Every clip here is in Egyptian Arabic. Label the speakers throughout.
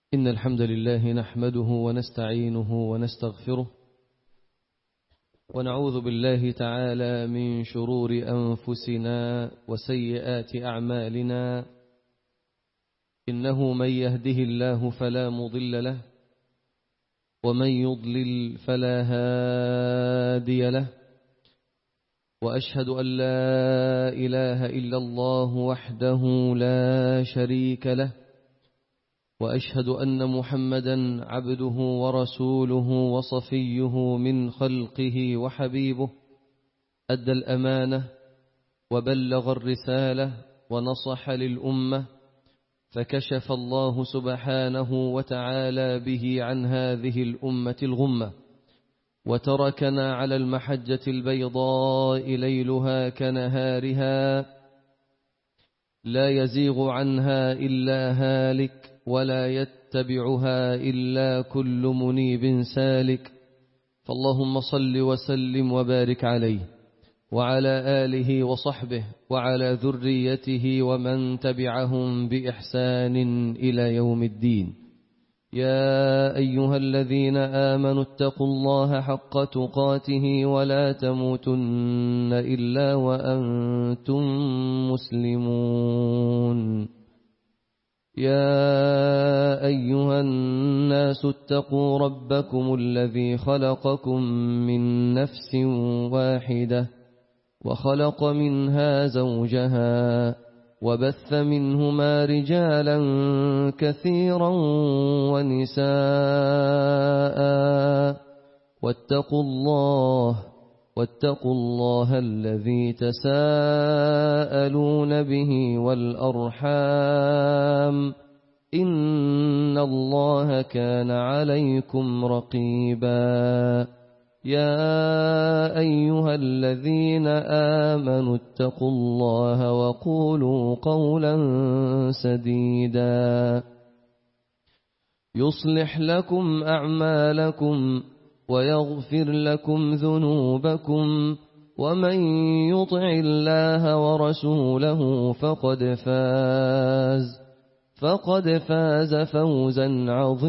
Speaker 1: إن الحمد لله نحمده ونستعينه ونستغفره ونعوذ بالله تعالى من شرور أنفسنا وسيئات أعمالنا إنه من يهده الله فلا مضل له ومن يضلل فلا هادي له وأشهد أن لا إله إلا الله وحده لا شريك له وأشهد أن محمدا عبده ورسوله وصفيه من خلقه وحبيبه أدى الأمانة وبلغ الرسالة ونصح للأمة فكشف الله سبحانه وتعالى به عن هذه الأمة الغمة وتركنا على المحجة البيضاء ليلها كنهارها لا يزيغ عنها إلا هالك ولا يتبعها إلا كل منيب سالك فاللهم صل وسلم وبارك عليه وعلى آله وصحبه وعلى ذريته ومن تبعهم بإحسان إلى يوم الدين يا أيها الذين آمنوا اتقوا الله حق تقاته ولا تموتن إلا وأنتم مسلمون يا أيها الناس اتقوا ربكم الذي خلقكم من نفس واحدة وخلق منها زوجها وبث منهما رجالا كثيرا ونساء واتقوا الله واتقوا الله الذي تساءلون به والأرحام إن الله كان عليكم رقيبا يا أيها الذين آمنوا اتقوا الله وقولوا قولا سديدا يصلح لكم أعمالكم ويغفر لكم ذنوبكم ومن يطع الله ورسوله فقد فاز فقد فاز فوزا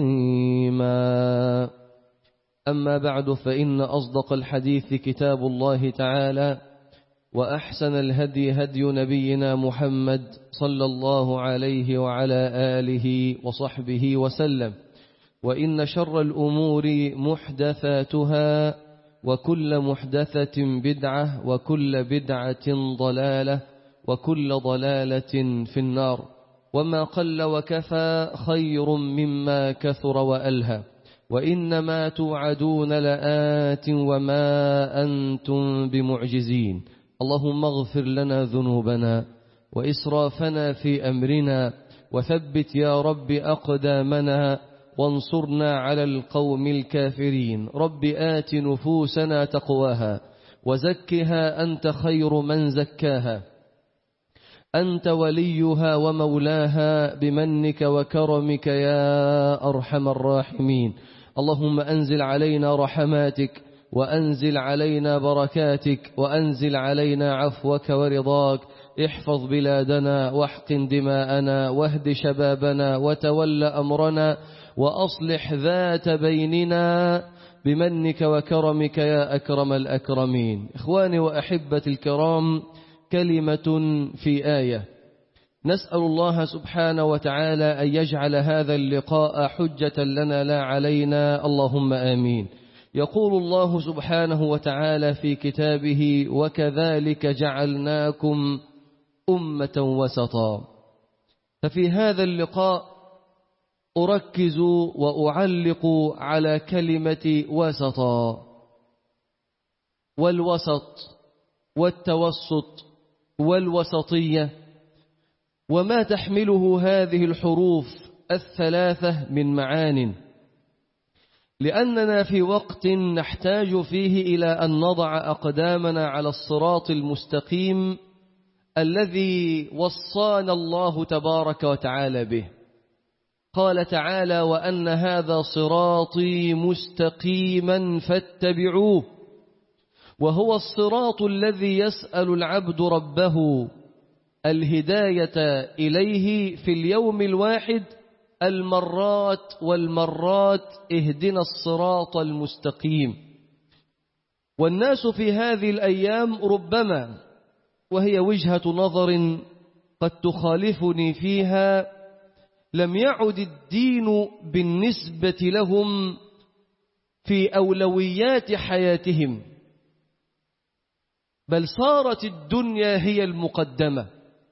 Speaker 1: عظيما أما بعد فإن أصدق الحديث كتاب الله تعالى وأحسن الهدي هدي نبينا محمد صلى الله عليه وعلى آله وصحبه وسلم وإن شر الأمور محدثاتها وكل محدثة بدعة وكل بدعة ضلالة وكل ضلالة في النار وما قل وكفى خير مما كثر وألهى وإنما توعدون لآت وما أنتم بمعجزين اللهم اغفر لنا ذنوبنا وإسرافنا في أمرنا وثبت يا رب أقدامنا وانصرنا على القوم الكافرين رب آت نفوسنا تقواها وزكها أنت خير من زكاها أنت وليها ومولاها بمنك وكرمك يا أرحم الراحمين اللهم أنزل علينا رحماتك وأنزل علينا بركاتك وأنزل علينا عفوك ورضاك احفظ بلادنا واحقن دماءنا واهد شبابنا وتول أمرنا وأصلح ذات بيننا بمنك وكرمك يا أكرم الأكرمين إخواني وأحبة الكرام كلمة في آية نسأل الله سبحانه وتعالى أن يجعل هذا اللقاء حجة لنا لا علينا اللهم آمين يقول الله سبحانه وتعالى في كتابه وكذلك جعلناكم أمة وسطا ففي هذا اللقاء أركز وأعلق على كلمة وسطا والوسط والتوسط والوسطية وما تحمله هذه الحروف الثلاثة من معان لأننا في وقت نحتاج فيه إلى أن نضع أقدامنا على الصراط المستقيم الذي وصانا الله تبارك وتعالى به قال تعالى وأن هذا صراطي مستقيما فاتبعوه وهو الصراط الذي يسأل العبد ربه الهداية إليه في اليوم الواحد المرات والمرات اهدنا الصراط المستقيم والناس في هذه الأيام ربما وهي وجهة نظر قد تخالفني فيها لم يعد الدين بالنسبة لهم في أولويات حياتهم بل صارت الدنيا هي المقدمة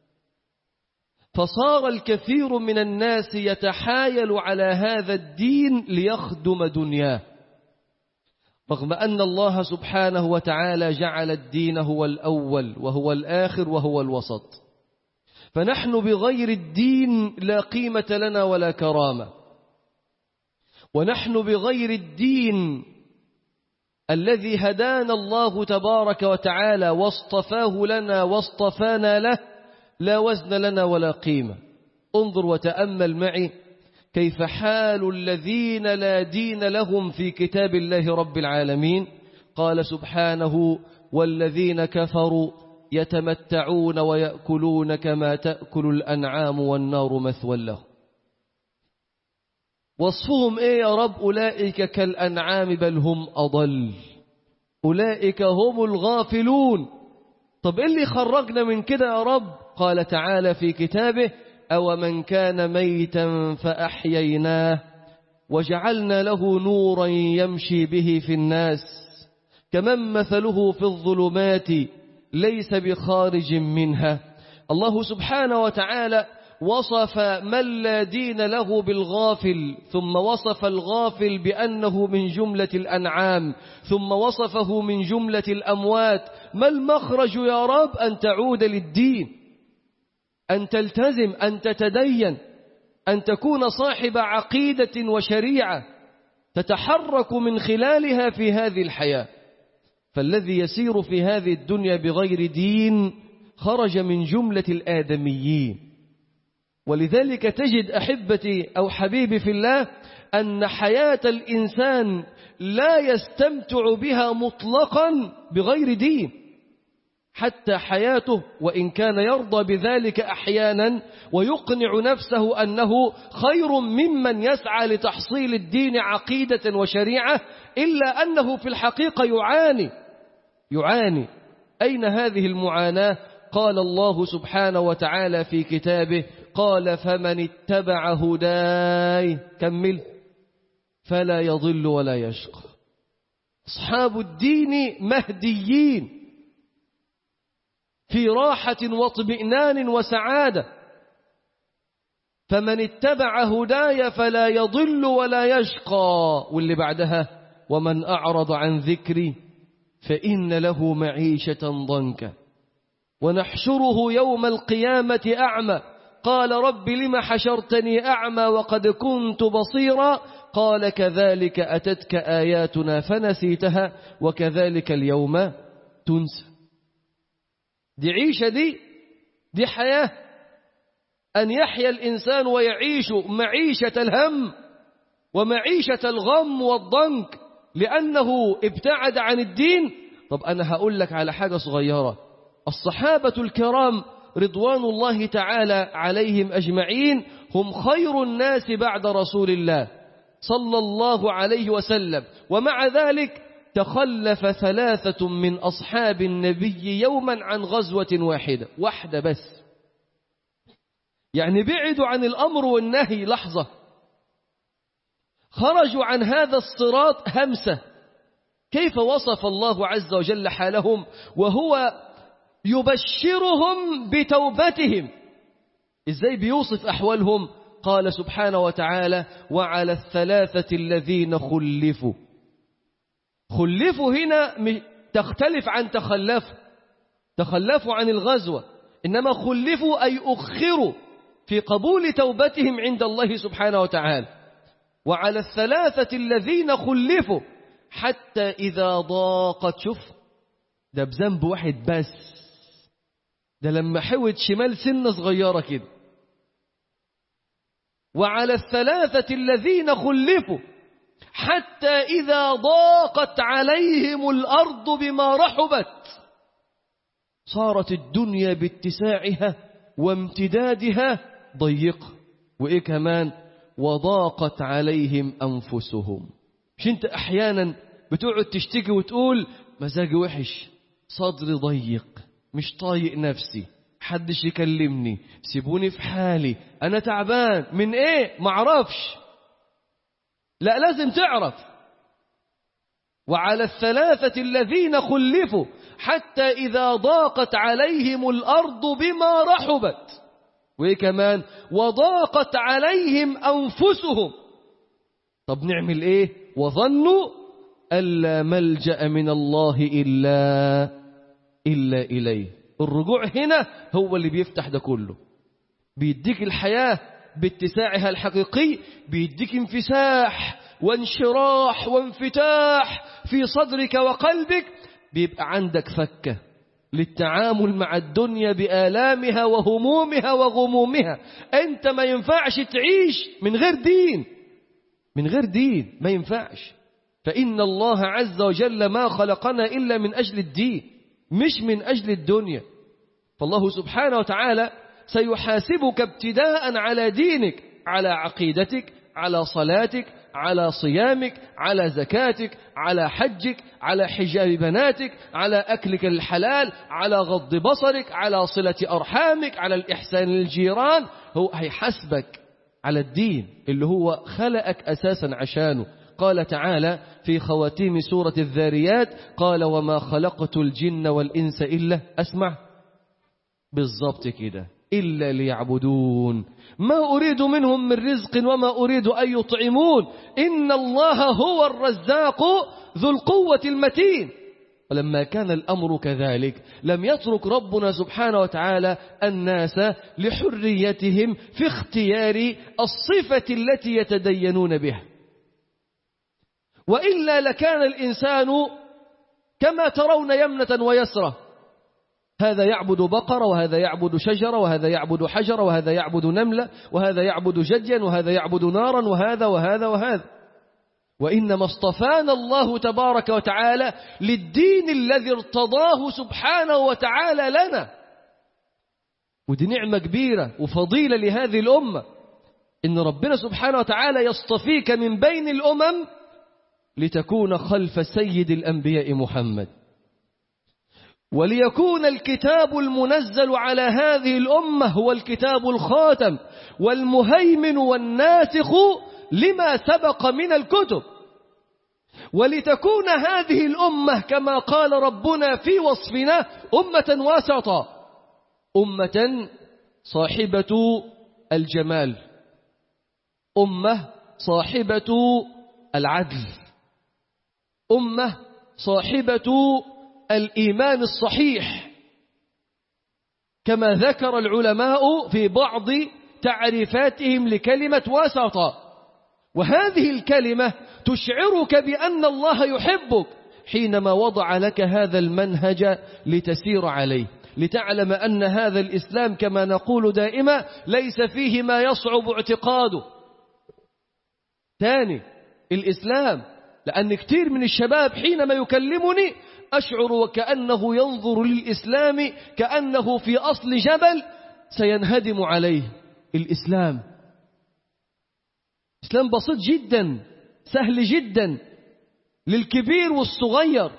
Speaker 1: فصار الكثير من الناس يتحايل على هذا الدين ليخدم دنياه رغم أن الله سبحانه وتعالى جعل الدين هو الأول وهو الآخر وهو الوسط فنحن بغير الدين لا قيمة لنا ولا كرامة ونحن بغير الدين الذي هدانا الله تبارك وتعالى واصطفاه لنا واصطفانا له لا وزن لنا ولا قيمة انظر وتأمل معي كيف حال الذين لا دين لهم في كتاب الله رب العالمين قال سبحانه والذين كفروا يتمتعون ويأكلون كما تأكل الأنعام والنار مثوى لهم وصفهم ايه يا رب أولئك كالأنعام بل هم أضل أولئك هم الغافلون طب إيه اللي خرجنا من كده يا رب قال تعالى في كتابه أو من كان ميتا فأحييناه وجعلنا له نورا يمشي به في الناس كمن مثله في الظلمات ليس بخارج منها الله سبحانه وتعالى وصف من لا دين له بالغافل ثم وصف الغافل بأنه من جملة الأنعام ثم وصفه من جملة الأموات ما المخرج يا رب أن تعود للدين أن تلتزم أن تتدين أن تكون صاحب عقيدة وشريعة تتحرك من خلالها في هذه الحياة فالذي يسير في هذه الدنيا بغير دين خرج من جملة الآدميين ولذلك تجد أحبتي أو حبيبي في الله أن حياة الإنسان لا يستمتع بها مطلقا بغير دين حتى حياته وإن كان يرضى بذلك أحيانا ويقنع نفسه أنه خير ممن يسعى لتحصيل الدين عقيدة وشريعة إلا أنه في الحقيقة يعاني يعاني أين هذه المعاناة قال الله سبحانه وتعالى في كتابه قال فمن اتبع هداي كمل فلا يضل ولا يشقى أصحاب الدين مهديين في راحة واطمئنان وسعادة فمن اتبع هداي فلا يضل ولا يشقى واللي بعدها ومن أعرض عن ذكري فإن له معيشة ضنكا ونحشره يوم القيامة أعمى قال رب لم حشرتني أعمى وقد كنت بصيرا قال كذلك أتتك آياتنا فنسيتها وكذلك اليوم تنسى دي عيشة دي دي حياة أن يحيا الإنسان ويعيش معيشة الهم ومعيشة الغم والضنك لأنه ابتعد عن الدين طب أنا هقول لك على حاجة صغيرة الصحابة الكرام رضوان الله تعالى عليهم أجمعين هم خير الناس بعد رسول الله صلى الله عليه وسلم ومع ذلك تخلف ثلاثة من أصحاب النبي يوما عن غزوة واحدة واحدة بس يعني بعدوا عن الأمر والنهي لحظة خرجوا عن هذا الصراط همسة كيف وصف الله عز وجل حالهم وهو يبشرهم بتوبتهم ازاي بيوصف أحوالهم قال سبحانه وتعالى وعلى الثلاثة الذين خلفوا خلفوا هنا تختلف عن تخلفوا تخلفوا عن الغزوة إنما خلفوا أي أخروا في قبول توبتهم عند الله سبحانه وتعالى وعلى الثلاثة الذين خلفوا حتى إذا ضاقت شوف ده بذنب واحد بس ده لما حوت شمال سنة صغيرة كده وعلى الثلاثة الذين خلفوا حتى إذا ضاقت عليهم الأرض بما رحبت صارت الدنيا باتساعها وامتدادها ضيقة وإيه كمان وضاقت عليهم أنفسهم مش انت أحيانا بتقعد تشتكي وتقول مزاجي وحش صدري ضيق مش طايق نفسي حدش يكلمني سيبوني في حالي أنا تعبان من إيه معرفش لا لازم تعرف وعلى الثلاثة الذين خلفوا حتى إذا ضاقت عليهم الأرض بما رحبت وإيه كمان وضاقت عليهم أنفسهم طب نعمل إيه وظنوا ألا ملجأ من الله إلا إلا إليه الرجوع هنا هو اللي بيفتح ده كله بيديك الحياة باتساعها الحقيقي بيديك انفساح وانشراح وانفتاح في صدرك وقلبك بيبقى عندك فكة للتعامل مع الدنيا بآلامها وهمومها وغمومها أنت ما ينفعش تعيش من غير دين من غير دين ما ينفعش فإن الله عز وجل ما خلقنا إلا من أجل الدين مش من أجل الدنيا فالله سبحانه وتعالى سيحاسبك ابتداء على دينك على عقيدتك على صلاتك على صيامك على زكاتك على حجك على حجاب بناتك على أكلك الحلال على غض بصرك على صلة أرحامك على الإحسان للجيران هو هيحاسبك على الدين اللي هو خلقك أساسا عشانه قال تعالى في خواتيم سورة الذاريات قال وما خلقت الجن والإنس إلا أسمع بالضبط كده إلا ليعبدون ما أريد منهم من رزق وما أريد أن يطعمون إن الله هو الرزاق ذو القوة المتين ولما كان الأمر كذلك لم يترك ربنا سبحانه وتعالى الناس لحريتهم في اختيار الصفة التي يتدينون بها وإلا لكان الإنسان كما ترون يمنة ويسرة هذا يعبد بقرة وهذا يعبد شجرة وهذا يعبد حجرة وهذا يعبد نملة وهذا يعبد جديا وهذا يعبد نارا وهذا وهذا وهذا وإنما اصطفانا الله تبارك وتعالى للدين الذي ارتضاه سبحانه وتعالى لنا ودي نعمة كبيرة وفضيلة لهذه الأمة إن ربنا سبحانه وتعالى يصطفيك من بين الأمم لتكون خلف سيد الأنبياء محمد وليكون الكتاب المنزل على هذه الأمة هو الكتاب الخاتم والمهيمن والناسخ لما سبق من الكتب ولتكون هذه الأمة كما قال ربنا في وصفنا أمة وسطا أمة صاحبة الجمال أمة صاحبة العدل أمة صاحبة الإيمان الصحيح كما ذكر العلماء في بعض تعريفاتهم لكلمة وسطا وهذه الكلمة تشعرك بأن الله يحبك حينما وضع لك هذا المنهج لتسير عليه لتعلم أن هذا الإسلام كما نقول دائما ليس فيه ما يصعب اعتقاده ثاني الإسلام لأن كثير من الشباب حينما يكلمني أشعر وكأنه ينظر للإسلام كأنه في أصل جبل سينهدم عليه الإسلام إسلام بسيط جدا سهل جدا للكبير والصغير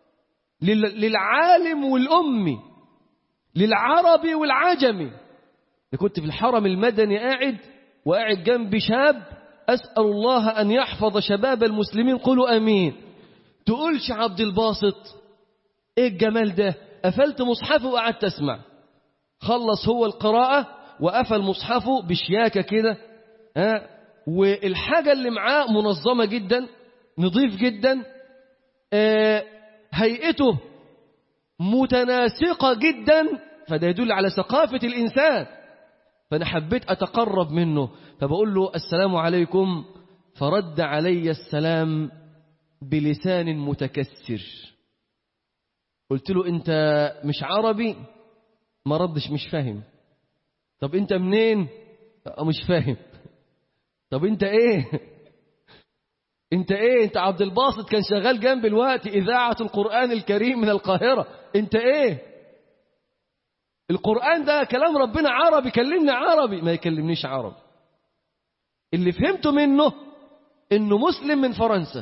Speaker 1: للعالم والأمي للعربي والعجمي كنت في الحرم المدني قاعد وقاعد جنبي شاب أسأل الله أن يحفظ شباب المسلمين قولوا أمين تقولش عبد الباسط ايه الجمال ده قفلت مصحفه وقعدت اسمع خلص هو القراءة وقفل مصحفه بشياكة كده ها والحاجة اللي معاه منظمة جدا نظيف جدا آه هيئته متناسقة جدا فده يدل على ثقافة الإنسان فأنا حبيت أتقرب منه فبقول له السلام عليكم فرد علي السلام بلسان متكسر قلت له أنت مش عربي ما ردش مش فاهم طب أنت منين مش فاهم طب أنت إيه أنت إيه أنت عبد الباسط كان شغال جنب الوقت إذاعة القرآن الكريم من القاهرة أنت إيه القرآن ده كلام ربنا عربي كلمنا عربي ما يكلمنيش عربي اللي فهمته منه انه مسلم من فرنسا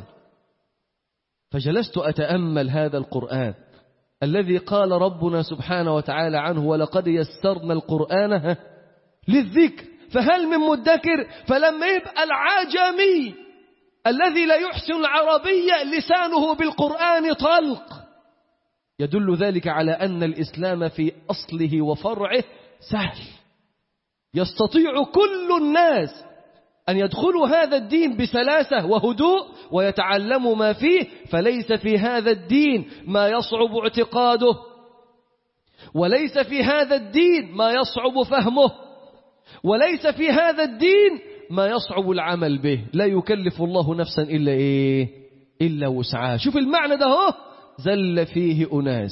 Speaker 1: فجلست اتامل هذا القران الذي قال ربنا سبحانه وتعالى عنه ولقد يسرنا القران للذكر فهل من مدكر فلما يبقى العجمي الذي لا يحسن العربيه لسانه بالقران طلق يدل ذلك على ان الاسلام في اصله وفرعه سهل يستطيع كل الناس أن يدخلوا هذا الدين بسلاسة وهدوء ويتعلموا ما فيه فليس في هذا الدين ما يصعب اعتقاده وليس في هذا الدين ما يصعب فهمه وليس في هذا الدين ما يصعب العمل به لا يكلف الله نفسا إلا إيه إلا وسعها شوف المعنى ده هو زل فيه أناس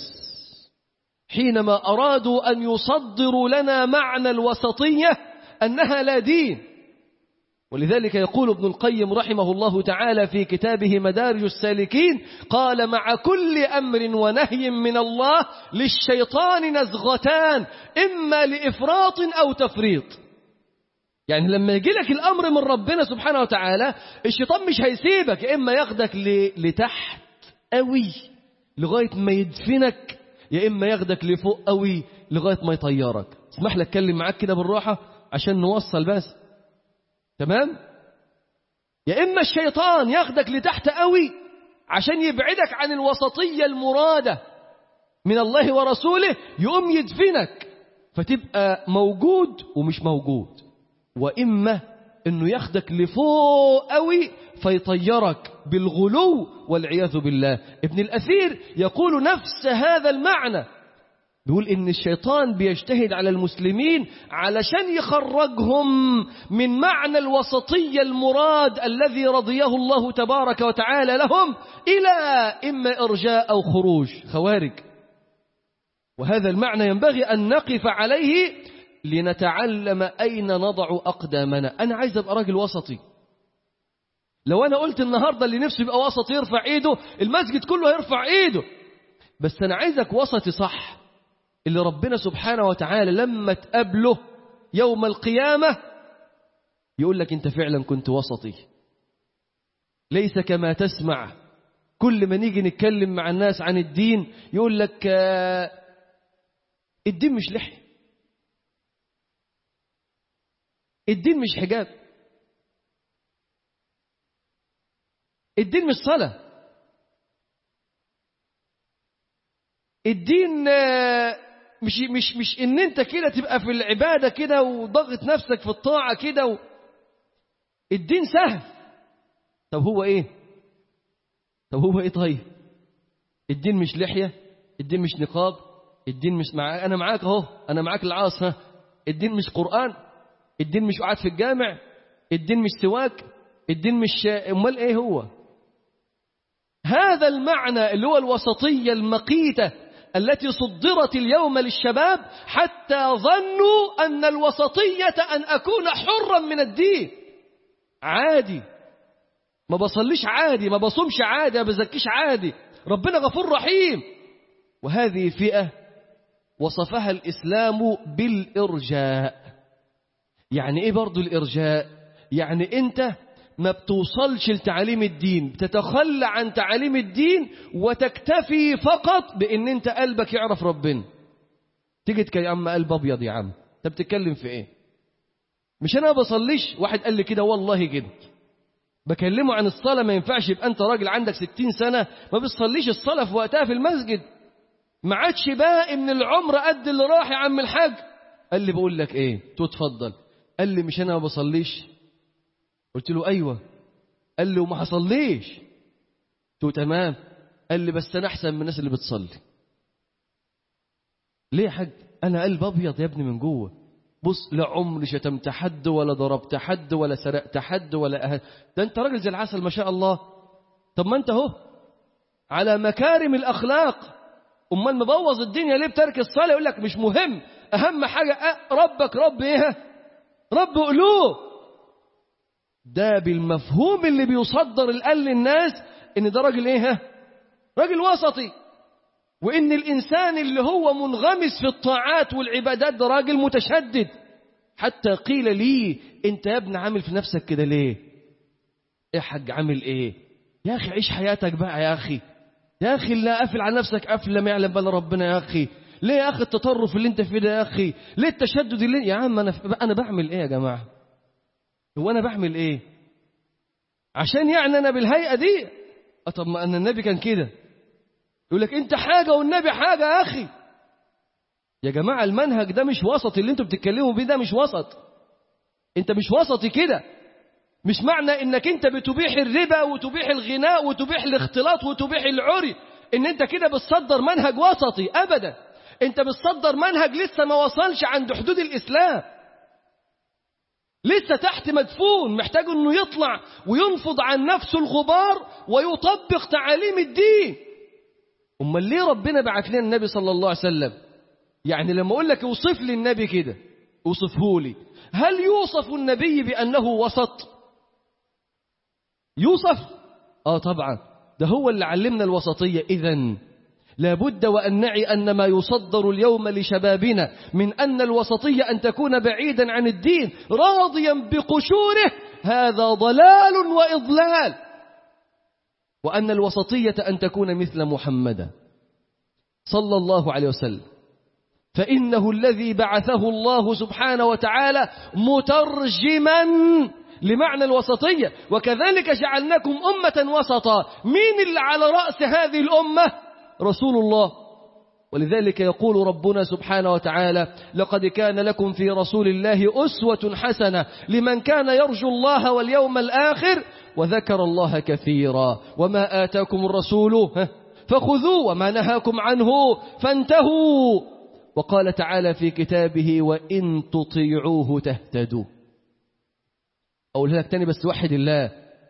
Speaker 1: حينما أرادوا أن يصدروا لنا معنى الوسطية أنها لا دين ولذلك يقول ابن القيم رحمه الله تعالى في كتابه مدارج السالكين قال مع كل أمر ونهي من الله للشيطان نزغتان إما لإفراط أو تفريط يعني لما يجي لك الأمر من ربنا سبحانه وتعالى الشيطان مش هيسيبك يا إما ياخدك لتحت قوي لغاية ما يدفنك يا إما ياخدك لفوق قوي لغاية ما يطيرك اسمح لك اتكلم معاك كده بالراحة عشان نوصل بس تمام يا إما الشيطان ياخدك لتحت قوي عشان يبعدك عن الوسطية المرادة من الله ورسوله يقوم يدفنك فتبقى موجود ومش موجود وإما أنه ياخدك لفوق قوي فيطيرك بالغلو والعياذ بالله ابن الأثير يقول نفس هذا المعنى بيقول إن الشيطان بيجتهد على المسلمين علشان يخرجهم من معنى الوسطية المراد الذي رضيه الله تبارك وتعالى لهم إلى إما إرجاء أو خروج خوارج وهذا المعنى ينبغي أن نقف عليه لنتعلم أين نضع أقدامنا أنا عايز أبقى راجل وسطي لو أنا قلت النهاردة اللي نفسه يبقى وسط يرفع إيده المسجد كله هيرفع إيده بس أنا عايزك وسطي صح اللي ربنا سبحانه وتعالى لما تقابله يوم القيامة يقول لك أنت فعلا كنت وسطي ليس كما تسمع كل ما نيجي نتكلم مع الناس عن الدين يقول لك آه الدين مش لحية الدين مش حجاب الدين مش صلاة الدين مش مش مش ان انت كده تبقى في العباده كده وضغط نفسك في الطاعه كده و... الدين سهل طب هو ايه طب هو ايه طيب الدين مش لحيه الدين مش نقاب الدين مش مع انا معاك اهو انا معاك العاص ها الدين مش قران الدين مش قعد في الجامع الدين مش سواك الدين مش امال ايه هو هذا المعنى اللي هو الوسطيه المقيته التي صدرت اليوم للشباب حتى ظنوا ان الوسطيه ان اكون حرا من الدين عادي ما بصليش عادي ما بصومش عادي ما بزكيش عادي ربنا غفور رحيم وهذه فئه وصفها الاسلام بالارجاء يعني ايه برضو الارجاء يعني انت ما بتوصلش لتعاليم الدين بتتخلى عن تعاليم الدين وتكتفي فقط بان انت قلبك يعرف ربنا تيجي يا عم قلب ابيض يا عم انت بتتكلم في ايه مش انا بصليش واحد قال لي كده والله كده بكلمه عن الصلاة ما ينفعش يبقى انت راجل عندك ستين سنة ما بتصليش الصلاة في وقتها في المسجد ما عادش باقي من العمر قد اللي راح يا عم الحاج قال لي بقول لك ايه تو اتفضل قال لي مش انا ما بصليش قلت له ايوه قال لي وما حصليش قلت له تمام قال لي بس انا احسن من الناس اللي بتصلي ليه يا حاج انا قلب ابيض يا ابني من جوه بص لا عمري شتمت حد ولا ضربت حد ولا سرقت حد ولا أهل ده انت راجل زي العسل ما شاء الله طب ما انت اهو على مكارم الاخلاق امال مبوظ الدنيا ليه بترك الصلاه يقول لك مش مهم اهم حاجه ربك رب ايه رب قلوب ده بالمفهوم اللي بيصدر الآن للناس ان ده راجل ايه راجل وسطي وان الانسان اللي هو منغمس في الطاعات والعبادات ده راجل متشدد حتى قيل لي انت يا ابن عامل في نفسك كده ليه ايه يا حاج عامل ايه يا اخي عيش حياتك بقى يا اخي يا اخي لا قافل على نفسك قفل ما يعلم بلا ربنا يا اخي ليه يا اخي التطرف اللي انت فيه ده يا اخي ليه التشدد اللي يا عم انا انا بعمل ايه يا جماعه هو انا بعمل ايه عشان يعني انا بالهيئه دي أه طب ما ان النبي كان كده يقول لك انت حاجه والنبي حاجه يا اخي يا جماعه المنهج ده مش وسط اللي انتوا بتتكلموا بيه ده مش وسط انت مش وسطي كده مش معنى انك انت بتبيح الربا وتبيح الغناء وتبيح الاختلاط وتبيح العري ان انت كده بتصدر منهج وسطي ابدا انت بتصدر منهج لسه ما وصلش عند حدود الاسلام لسه تحت مدفون محتاج انه يطلع وينفض عن نفسه الغبار ويطبق تعاليم الدين امال ليه ربنا بعت لنا النبي صلى الله عليه وسلم يعني لما اقول لك اوصف لي النبي كده اوصفه لي هل يوصف النبي بانه وسط يوصف اه طبعا ده هو اللي علمنا الوسطيه اذا لابد وأن نعي أن ما يصدر اليوم لشبابنا من أن الوسطية أن تكون بعيدا عن الدين راضيا بقشوره هذا ضلال وإضلال وأن الوسطية أن تكون مثل محمد صلى الله عليه وسلم فإنه الذي بعثه الله سبحانه وتعالى مترجما لمعنى الوسطية وكذلك جعلناكم أمة وسطا مين اللي على رأس هذه الأمة رسول الله ولذلك يقول ربنا سبحانه وتعالى لقد كان لكم في رسول الله أسوة حسنة لمن كان يرجو الله واليوم الآخر وذكر الله كثيرا وما آتاكم الرسول فخذوه وما نهاكم عنه فانتهوا وقال تعالى في كتابه وإن تطيعوه تهتدوا أقول لك تاني بس وحد الله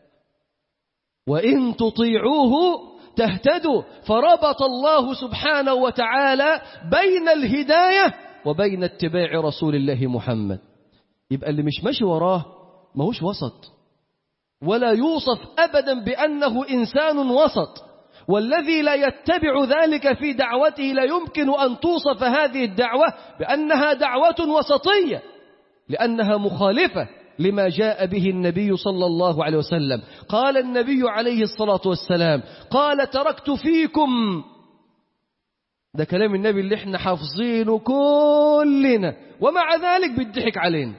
Speaker 1: وإن تطيعوه تهتدوا فربط الله سبحانه وتعالى بين الهداية وبين اتباع رسول الله محمد يبقى اللي مش ماشي وراه ما هوش وسط ولا يوصف أبدا بأنه إنسان وسط والذي لا يتبع ذلك في دعوته لا يمكن أن توصف هذه الدعوة بأنها دعوة وسطية لأنها مخالفة لما جاء به النبي صلى الله عليه وسلم قال النبي عليه الصلاة والسلام قال تركت فيكم ده كلام النبي اللي احنا حافظينه كلنا ومع ذلك بيضحك علينا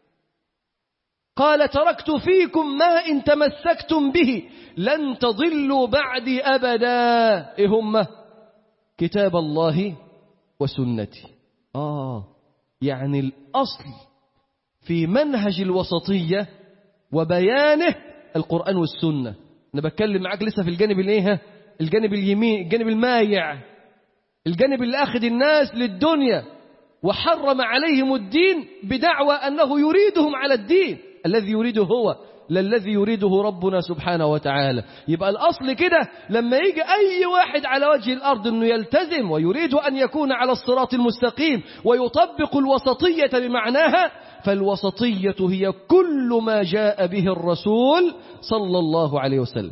Speaker 1: قال تركت فيكم ما إن تمسكتم به لن تضلوا بعدي أبدا إيه هم كتاب الله وسنتي آه يعني الأصل في منهج الوسطية وبيانه القرآن والسنة أنا بتكلم معاك لسه في الجانب الايه الجانب اليمين الجانب المايع الجانب اللي أخذ الناس للدنيا وحرم عليهم الدين بدعوى أنه يريدهم على الدين الذي يريده هو لا الذي يريده ربنا سبحانه وتعالى يبقى الأصل كده لما يجي أي واحد على وجه الأرض أنه يلتزم ويريد أن يكون على الصراط المستقيم ويطبق الوسطية بمعناها فالوسطية هي كل ما جاء به الرسول صلى الله عليه وسلم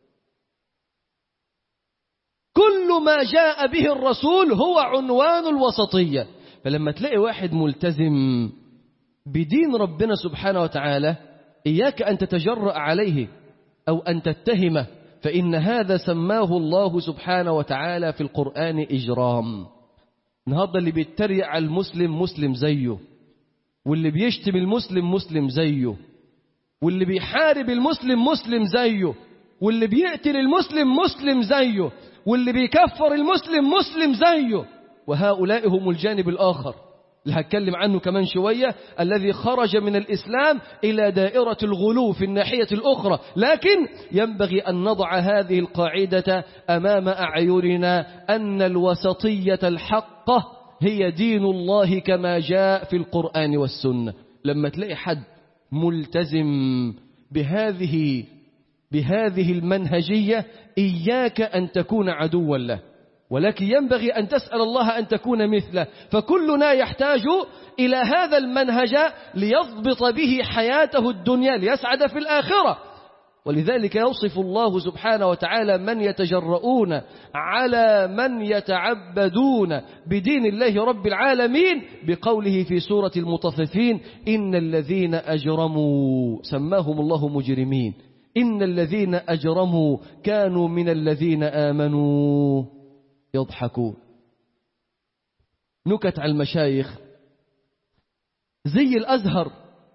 Speaker 1: كل ما جاء به الرسول هو عنوان الوسطية فلما تلاقي واحد ملتزم بدين ربنا سبحانه وتعالى إياك أن تتجرأ عليه أو أن تتهمه فإن هذا سماه الله سبحانه وتعالى في القرآن إجرام النهارده اللي بيتريق على المسلم مسلم زيه واللي بيشتم المسلم مسلم زيه واللي بيحارب المسلم مسلم زيه واللي بيقتل المسلم مسلم زيه واللي بيكفر المسلم مسلم زيه وهؤلاء هم الجانب الآخر اللي هتكلم عنه كمان شوية الذي خرج من الإسلام إلى دائرة الغلو في الناحية الأخرى لكن ينبغي أن نضع هذه القاعدة أمام أعيننا أن الوسطية الحقة هي دين الله كما جاء في القرآن والسنة لما تلاقي حد ملتزم بهذه بهذه المنهجية إياك أن تكون عدوا له ولكن ينبغي أن تسأل الله أن تكون مثله فكلنا يحتاج إلى هذا المنهج ليضبط به حياته الدنيا ليسعد في الآخرة ولذلك يوصف الله سبحانه وتعالى من يتجرؤون على من يتعبدون بدين الله رب العالمين بقوله في سورة المطففين إن الذين أجرموا سماهم الله مجرمين إن الذين أجرموا كانوا من الذين آمنوا يضحكون نكت على المشايخ زي الأزهر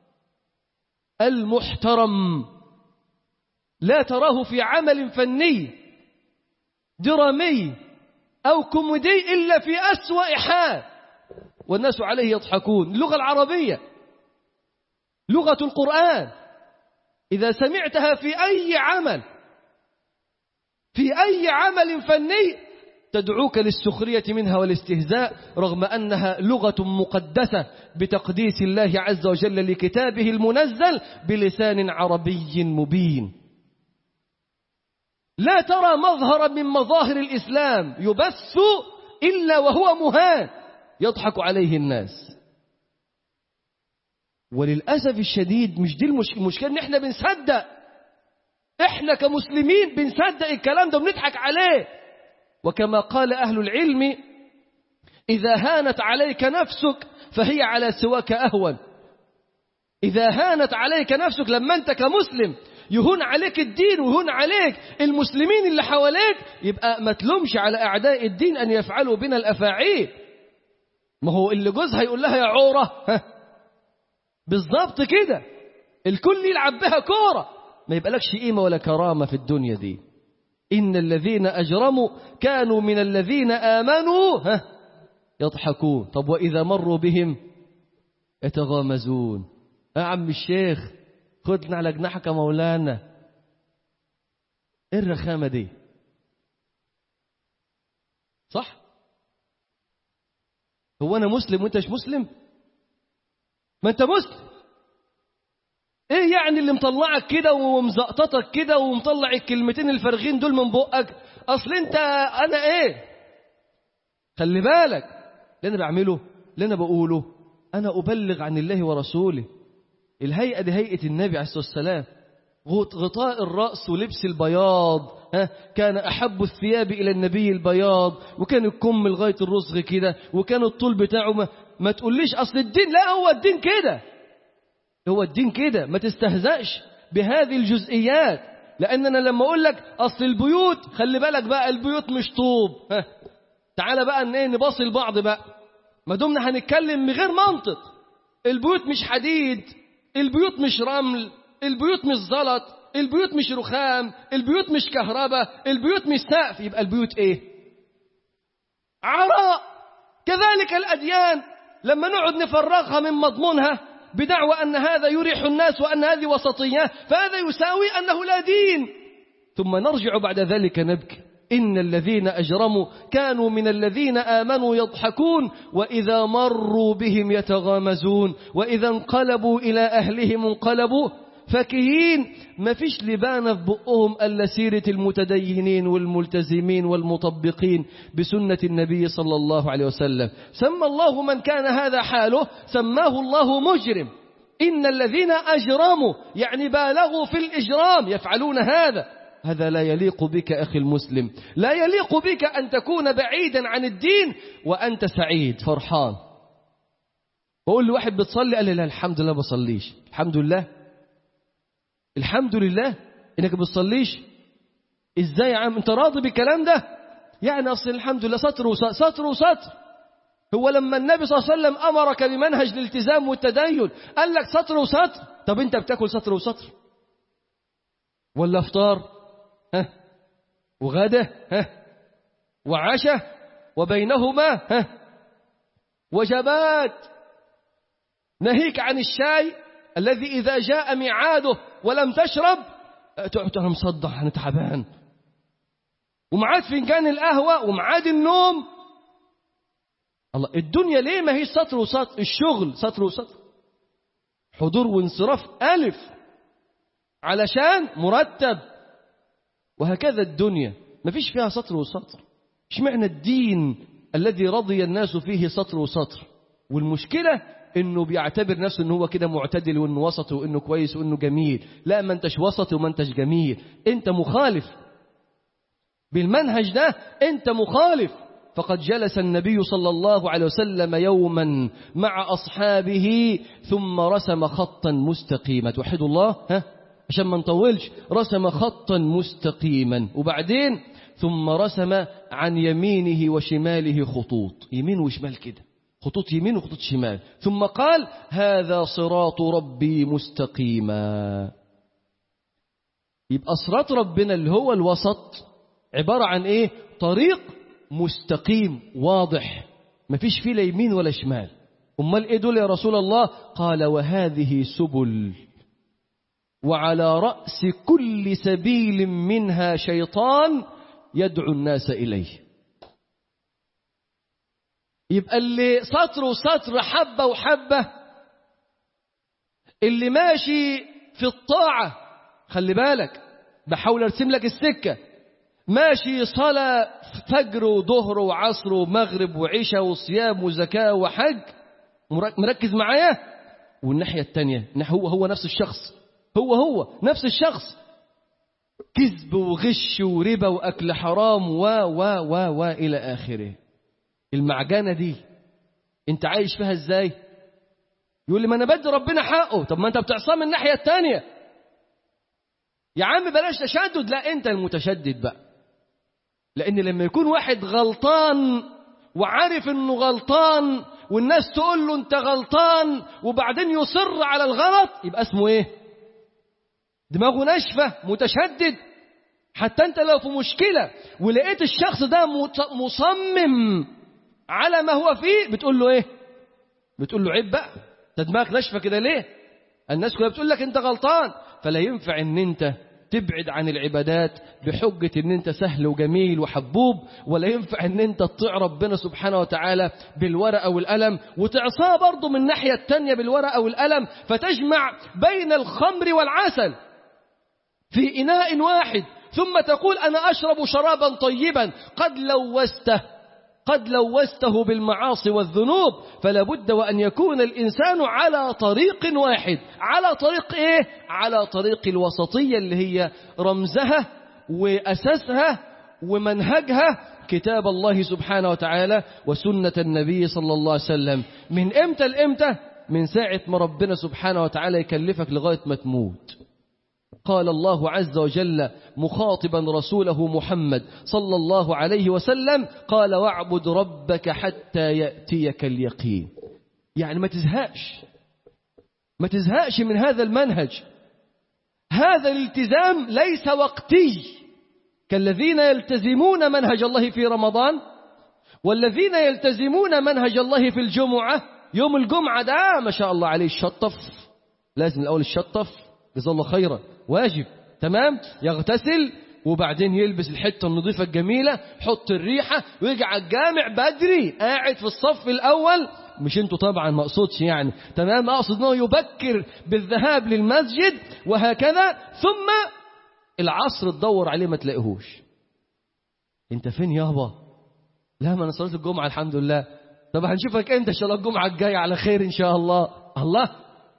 Speaker 1: المحترم لا تراه في عمل فني درامي أو كوميدي إلا في أسوأ حال والناس عليه يضحكون اللغة العربية لغة القرآن إذا سمعتها في أي عمل في أي عمل فني تدعوك للسخرية منها والاستهزاء رغم أنها لغة مقدسة بتقديس الله عز وجل لكتابه المنزل بلسان عربي مبين لا ترى مظهرا من مظاهر الإسلام يبث إلا وهو مهان يضحك عليه الناس وللأسف الشديد مش دي المشكلة إن إحنا بنصدق إحنا كمسلمين بنصدق الكلام ده وبنضحك عليه وكما قال أهل العلم إذا هانت عليك نفسك فهي على سواك أهون إذا هانت عليك نفسك لما أنت كمسلم يهون عليك الدين ويهون عليك المسلمين اللي حواليك يبقى ما تلومش على أعداء الدين أن يفعلوا بنا الأفاعيل ما هو اللي جوزها يقول لها يا عورة بالظبط كده الكل يلعب بها كورة ما يبقى قيمة ولا كرامة في الدنيا دي إن الذين أجرموا كانوا من الذين آمنوا ها يضحكون طب وإذا مروا بهم يتغامزون يا عم الشيخ خدنا على جناحك يا مولانا ايه الرخامة دي صح هو أنا مسلم وأنت مش مسلم ما أنت مسلم ايه يعني اللي مطلعك كده ومزقططك كده ومطلع الكلمتين الفارغين دول من بقك اصل انت انا ايه خلي بالك اللي انا بعمله اللي انا بقوله انا ابلغ عن الله ورسوله الهيئه دي هيئه النبي عليه الصلاه والسلام غطاء الراس ولبس البياض ها كان احب الثياب الى النبي البياض وكان الكم لغايه الرسغ كده وكان الطول بتاعه ما, ما تقوليش اصل الدين لا هو الدين كده هو الدين كده ما تستهزأش بهذه الجزئيات لأننا لما أقول لك أصل البيوت خلي بالك بقى البيوت مش طوب ها. تعالى بقى ان ايه نباصي لبعض بقى ما دمنا هنتكلم من غير منطق البيوت مش حديد البيوت مش رمل البيوت مش زلط البيوت مش رخام البيوت مش كهرباء البيوت مش سقف يبقى البيوت ايه عراء كذلك الأديان لما نقعد نفرغها من مضمونها بدعوى أن هذا يريح الناس وأن هذه وسطية فهذا يساوي أنه لا دين ثم نرجع بعد ذلك نبكي إن الذين أجرموا كانوا من الذين آمنوا يضحكون وإذا مروا بهم يتغامزون وإذا انقلبوا إلى أهلهم انقلبوا فكهين ما فيش لبانة في بقهم ألا سيرة المتدينين والملتزمين والمطبقين بسنة النبي صلى الله عليه وسلم سمى الله من كان هذا حاله سماه الله مجرم إن الذين أجرموا يعني بالغوا في الإجرام يفعلون هذا هذا لا يليق بك أخي المسلم لا يليق بك أن تكون بعيدا عن الدين وأنت سعيد فرحان بقول لواحد بتصلي قال لي لا الحمد لله بصليش الحمد لله الحمد لله انك بتصليش ازاي يا عم انت راضي بالكلام ده يعني اصل الحمد لله سطر وسطر سطر وسطر هو لما النبي صلى الله عليه وسلم امرك بمنهج الالتزام والتدين قال لك سطر وسطر طب انت بتاكل سطر وسطر ولا افطار ها وغدا ها وعشاء وبينهما ها وجبات نهيك عن الشاي الذي إذا جاء ميعاده ولم تشرب تقعد أنا مصدع أنا تعبان ومعاد فنجان القهوة ومعاد النوم الله الدنيا ليه ما هي سطر وسطر الشغل سطر وسطر حضور وانصراف ألف علشان مرتب وهكذا الدنيا ما فيش فيها سطر وسطر مش معنى الدين الذي رضي الناس فيه سطر وسطر والمشكلة انه بيعتبر نفسه ان هو كده معتدل وانه وسط وانه كويس وانه جميل لا ما انتش وسط وما انتش جميل انت مخالف بالمنهج ده انت مخالف فقد جلس النبي صلى الله عليه وسلم يوما مع أصحابه ثم رسم خطا مستقيما توحدوا الله ها عشان ما نطولش رسم خطا مستقيما وبعدين ثم رسم عن يمينه وشماله خطوط يمين وشمال كده خطوط يمين وخطوط شمال ثم قال هذا صراط ربي مستقيما يبقى صراط ربنا اللي هو الوسط عبارة عن ايه طريق مستقيم واضح مفيش فيه لا يمين ولا شمال امال ايه دول يا رسول الله قال وهذه سبل وعلى رأس كل سبيل منها شيطان يدعو الناس إليه يبقى اللي سطر وسطر حبة وحبة اللي ماشي في الطاعة خلي بالك بحاول ارسم لك السكة ماشي صلاة فجر وظهر وعصر ومغرب وعشاء وصيام وزكاة وحج مركز معايا والناحية التانية هو هو نفس الشخص هو هو نفس الشخص كذب وغش وربا وأكل حرام و و و و إلى آخره المعجنة دي أنت عايش فيها إزاي يقول لي ما أنا بدي ربنا حقه طب ما أنت بتعصاه من الناحية التانية يا عم بلاش تشدد لا أنت المتشدد بقى لأن لما يكون واحد غلطان وعارف إنه غلطان والناس تقول له أنت غلطان وبعدين يصر على الغلط يبقى اسمه إيه دماغه ناشفة متشدد حتى أنت لو في مشكلة ولقيت الشخص ده مصمم على ما هو فيه بتقول له إيه بتقول له عيب بقى أنت دماغك ناشفة كده ليه الناس كلها بتقول لك أنت غلطان فلا ينفع أن أنت تبعد عن العبادات بحجة ان انت سهل وجميل وحبوب ولا ينفع ان انت تطيع ربنا سبحانه وتعالى بالورقة والقلم وتعصاه برضه من الناحية التانية بالورقة والقلم فتجمع بين الخمر والعسل في إناء واحد ثم تقول أنا أشرب شرابا طيبا قد لوسته قد لوسته بالمعاصي والذنوب فلا بد وأن يكون الإنسان على طريق واحد على طريق إيه؟ على طريق الوسطية اللي هي رمزها وأساسها ومنهجها كتاب الله سبحانه وتعالى وسنة النبي صلى الله عليه وسلم من إمتى لإمتى؟ من ساعة ما ربنا سبحانه وتعالى يكلفك لغاية ما تموت قال الله عز وجل مخاطبا رسوله محمد صلى الله عليه وسلم قال واعبد ربك حتى يأتيك اليقين يعني ما تزهقش ما تزهقش من هذا المنهج هذا الالتزام ليس وقتي كالذين يلتزمون منهج الله في رمضان والذين يلتزمون منهج الله في الجمعة يوم الجمعة ده ما شاء الله عليه الشطف لازم الأول الشطف جزاه الله خيرا واجب تمام يغتسل وبعدين يلبس الحته النظيفه الجميله حط الريحه ويجي على الجامع بدري قاعد في الصف الاول مش انتوا طبعا ما اقصدش يعني تمام اقصد انه يبكر بالذهاب للمسجد وهكذا ثم العصر تدور عليه ما تلاقيهوش انت فين يابا لا ما انا صلاه الجمعه الحمد لله طب هنشوفك امتى ان شاء الله الجمعه الجايه على خير ان شاء الله الله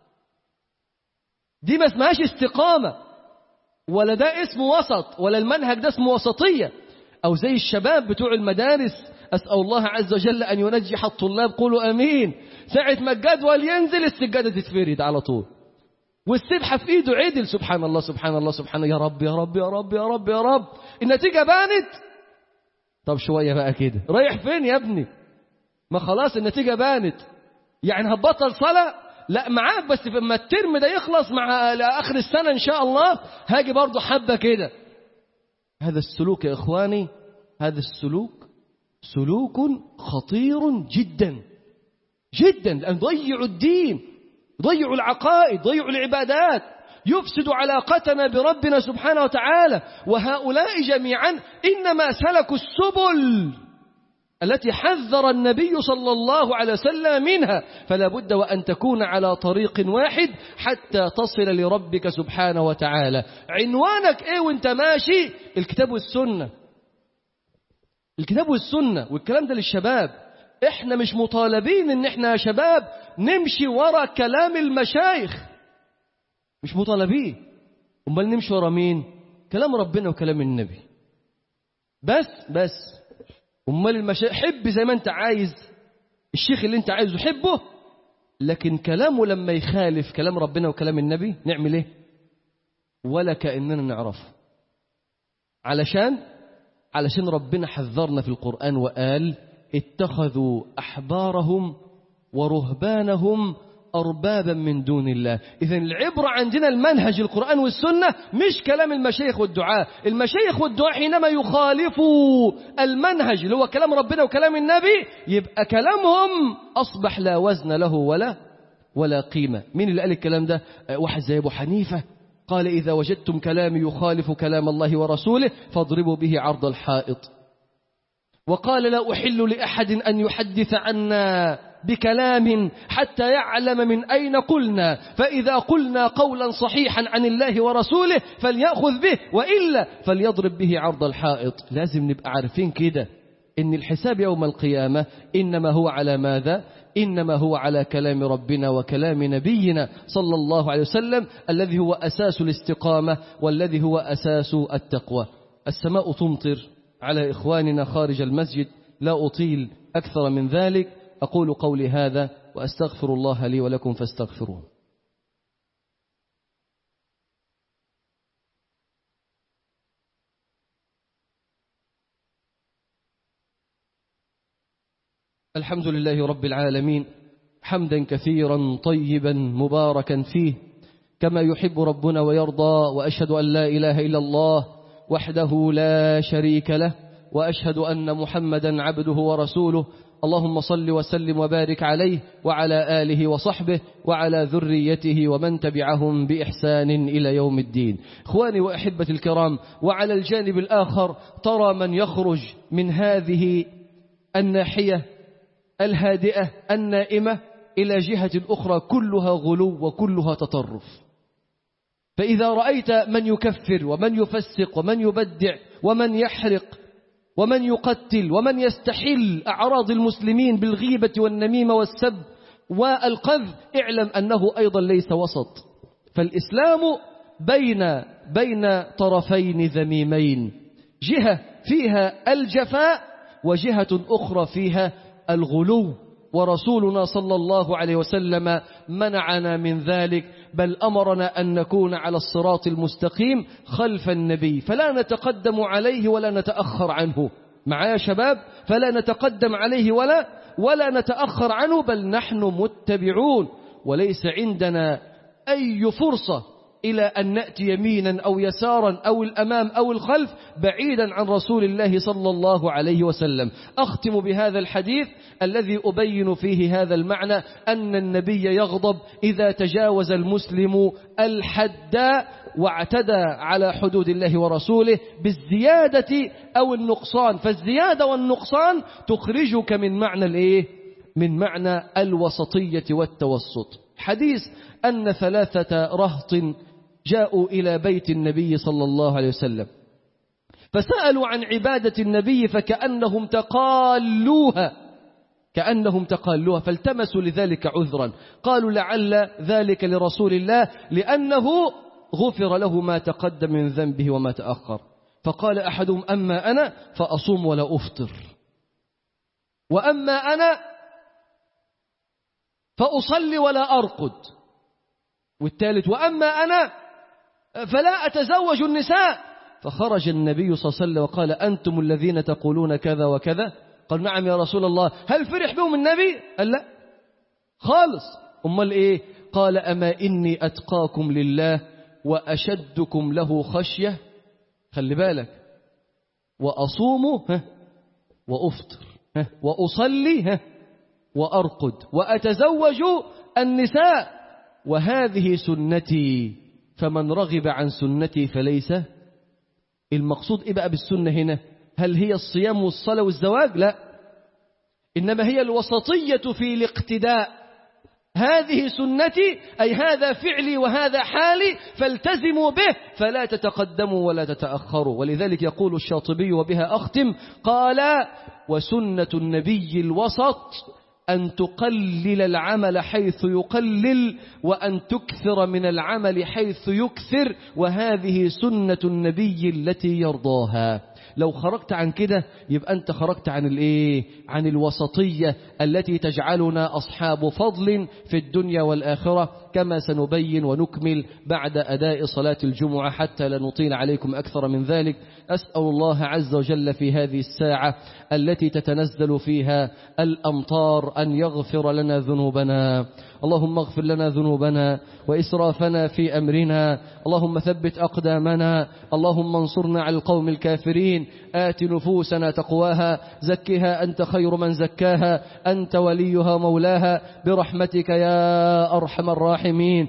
Speaker 1: دي ما اسمهاش استقامة ولا ده اسمه وسط ولا المنهج ده اسمه وسطية أو زي الشباب بتوع المدارس أسأل الله عز وجل أن ينجح الطلاب قولوا أمين ساعة ما الجدول ينزل السجادة تتفرد على طول والسبحة في إيده عدل سبحان الله سبحان الله سبحان الله يا رب يا رب يا رب يا رب يا رب النتيجة بانت طب شوية بقى كده رايح فين يا ابني ما خلاص النتيجة بانت يعني هتبطل صلاة لا معاك بس لما الترم ده يخلص مع آخر السنة إن شاء الله هاجي برضه حبة كده هذا السلوك يا إخواني هذا السلوك سلوك خطير جدا جدا لأن ضيعوا الدين ضيعوا العقائد ضيعوا العبادات يفسد علاقتنا بربنا سبحانه وتعالى وهؤلاء جميعا إنما سلكوا السبل التي حذر النبي صلى الله عليه وسلم منها فلا بد وأن تكون على طريق واحد حتى تصل لربك سبحانه وتعالى عنوانك ايه وانت ماشي الكتاب والسنة الكتاب والسنة والكلام ده للشباب احنا مش مطالبين ان احنا يا شباب نمشي ورا كلام المشايخ مش مطالبين امال نمشي ورا مين كلام ربنا وكلام النبي بس بس امال المشايخ حب زي ما انت عايز الشيخ اللي انت عايزه حبه لكن كلامه لما يخالف كلام ربنا وكلام النبي نعمل ايه ولا كأننا نعرفه علشان علشان ربنا حذرنا في القرآن وقال اتخذوا أحبارهم ورهبانهم أربابا من دون الله إذا العبرة عندنا المنهج القرآن والسنة مش كلام المشايخ والدعاء المشايخ والدعاء حينما يخالفوا المنهج اللي هو كلام ربنا وكلام النبي يبقى كلامهم أصبح لا وزن له ولا ولا قيمة مين اللي قال الكلام ده واحد زي أبو حنيفة قال إذا وجدتم كلامي يخالف كلام الله ورسوله فاضربوا به عرض الحائط وقال لا أحل لأحد أن يحدث عنا بكلام حتى يعلم من أين قلنا فإذا قلنا قولا صحيحا عن الله ورسوله فليأخذ به وإلا فليضرب به عرض الحائط لازم نبقى عارفين كده إن الحساب يوم القيامة إنما هو على ماذا إنما هو على كلام ربنا وكلام نبينا صلى الله عليه وسلم الذي هو أساس الاستقامة والذي هو أساس التقوى السماء تمطر على إخواننا خارج المسجد لا أطيل أكثر من ذلك أقول قولي هذا وأستغفر الله لي ولكم فاستغفروه الحمد لله رب العالمين حمدا كثيرا طيبا مباركا فيه كما يحب ربنا ويرضى وأشهد أن لا إله إلا الله وحده لا شريك له وأشهد أن محمدا عبده ورسوله اللهم صل وسلم وبارك عليه وعلى آله وصحبه وعلى ذريته ومن تبعهم بإحسان إلى يوم الدين إخواني وأحبة الكرام وعلى الجانب الآخر ترى من يخرج من هذه الناحية الهادئة النائمة إلى جهة أخرى كلها غلو وكلها تطرف فإذا رأيت من يكفر ومن يفسق ومن يبدع ومن يحرق ومن يقتل ومن يستحل أعراض المسلمين بالغيبة والنميمة والسب والقذف اعلم أنه أيضا ليس وسط فالإسلام بين بين طرفين ذميمين جهة فيها الجفاء وجهة أخرى فيها الغلو ورسولنا صلى الله عليه وسلم منعنا من ذلك بل أمرنا أن نكون على الصراط المستقيم خلف النبي فلا نتقدم عليه ولا نتأخر عنه معايا شباب فلا نتقدم عليه ولا ولا نتأخر عنه بل نحن متبعون وليس عندنا أي فرصة إلى أن نأتي يمينا أو يسارا أو الأمام أو الخلف بعيدا عن رسول الله صلى الله عليه وسلم أختم بهذا الحديث الذي أبين فيه هذا المعنى أن النبي يغضب إذا تجاوز المسلم الحد واعتدى على حدود الله ورسوله بالزيادة أو النقصان فالزيادة والنقصان تخرجك من معنى الإيه؟ من معنى الوسطية والتوسط حديث أن ثلاثة رهط جاءوا إلى بيت النبي صلى الله عليه وسلم فسألوا عن عبادة النبي فكأنهم تقالوها كأنهم تقالوها فالتمسوا لذلك عذرا قالوا لعل ذلك لرسول الله لأنه غفر له ما تقدم من ذنبه وما تأخر فقال أحدهم أما أنا فأصوم ولا أفطر وأما أنا فأصلي ولا أرقد والثالث وأما أنا فلا أتزوج النساء فخرج النبي صلى الله عليه وسلم وقال أنتم الذين تقولون كذا وكذا قال نعم يا رسول الله هل فرح بهم النبي قال لا خالص أمال إيه قال أما إني أتقاكم لله وأشدكم له خشية خلي بالك وأصوم ها وأفطر ها وأصلي ها وأرقد وأتزوج النساء وهذه سنتي فمن رغب عن سنتي فليس المقصود إيه بقى بالسنة هنا هل هي الصيام والصلاة والزواج لا إنما هي الوسطية في الاقتداء هذه سنتي أي هذا فعلي وهذا حالي فالتزموا به فلا تتقدموا ولا تتأخروا ولذلك يقول الشاطبي وبها أختم قال وسنة النبي الوسط أن تقلل العمل حيث يقلل وأن تكثر من العمل حيث يكثر وهذه سنة النبي التي يرضاها لو خرجت عن كده يبقى أنت خرجت عن الإيه؟ عن الوسطية التي تجعلنا أصحاب فضل في الدنيا والآخرة كما سنبين ونكمل بعد أداء صلاة الجمعة حتى لا نطيل عليكم أكثر من ذلك أسأل الله عز وجل في هذه الساعة التي تتنزل فيها الأمطار أن يغفر لنا ذنوبنا اللهم اغفر لنا ذنوبنا وإسرافنا في أمرنا اللهم ثبت أقدامنا اللهم انصرنا على القوم الكافرين آت نفوسنا تقواها زكها أنت خير من زكاها أنت وليها مولاها برحمتك يا أرحم الراحمين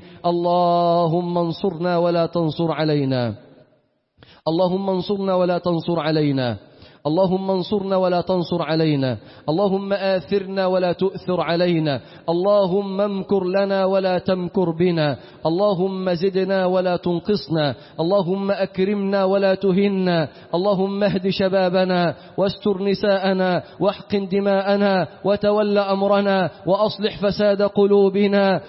Speaker 1: اللهم انصرنا ولا تنصر علينا اللهم انصرنا ولا تنصر علينا اللهم انصرنا ولا تنصر علينا اللهم آثرنا ولا تؤثر علينا اللهم امكر لنا ولا تمكر بنا اللهم زدنا ولا تنقصنا اللهم أكرمنا ولا تهنا اللهم اهد شبابنا واستر نساءنا واحقن دماءنا وتول أمرنا وأصلح فساد قلوبنا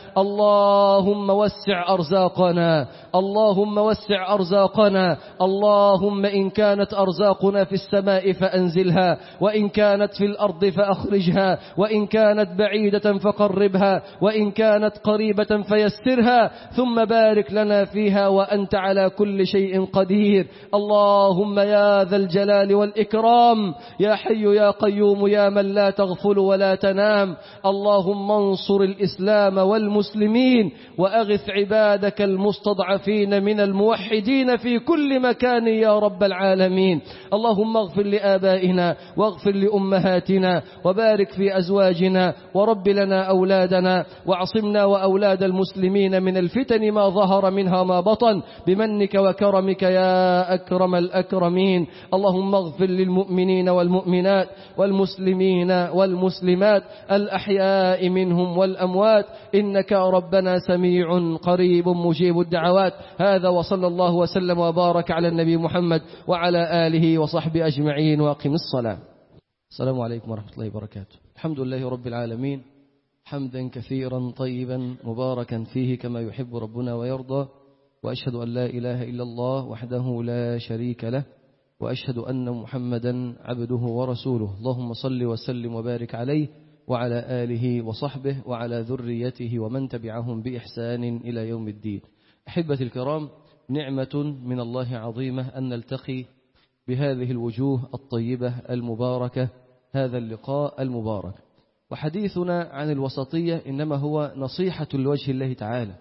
Speaker 1: اللهم وسع أرزاقنا اللهم وسع أرزاقنا اللهم إن كانت أرزاقنا في السماء فأنزلها وإن كانت في الأرض فأخرجها وإن كانت بعيدة فقربها وإن كانت قريبة فيسرها ثم بارك لنا فيها وأنت على كل شيء قدير اللهم يا ذا الجلال والإكرام يا حي يا قيوم يا من لا تغفل ولا تنام اللهم انصر الإسلام والمسلمين وأغث عبادك المستضعفين من الموحدين في كل مكان يا رب العالمين اللهم اغفر لآبائنا واغفر لأمهاتنا وبارك في أزواجنا ورب لنا أولادنا واعصمنا وأولاد المسلمين من الفتن ما ظهر منها ما بطن بمنك وكرمك يا أكرم الأكرمين اللهم اغفر للمؤمنين والمؤمنات والمسلمين والمسلمات الأحياء منهم والأموات إنك ربنا سميع قريب مجيب الدعوات هذا وصلى الله وسلم وبارك على النبي محمد وعلى آله وصحبه أجمعين وأقم الصلاة السلام عليكم ورحمة الله وبركاته الحمد لله رب العالمين حمدا كثيرا طيبا مباركا فيه كما يحب ربنا ويرضى وأشهد أن لا إله إلا الله وحده لا شريك له وأشهد أن محمدا عبده ورسوله اللهم صل وسلم وبارك عليه وعلى آله وصحبه وعلى ذريته ومن تبعهم بإحسان إلى يوم الدين أحبتي الكرام نعمة من الله عظيمة أن نلتقي بهذه الوجوه الطيبة المباركة هذا اللقاء المبارك وحديثنا عن الوسطية إنما هو نصيحة لوجه الله تعالى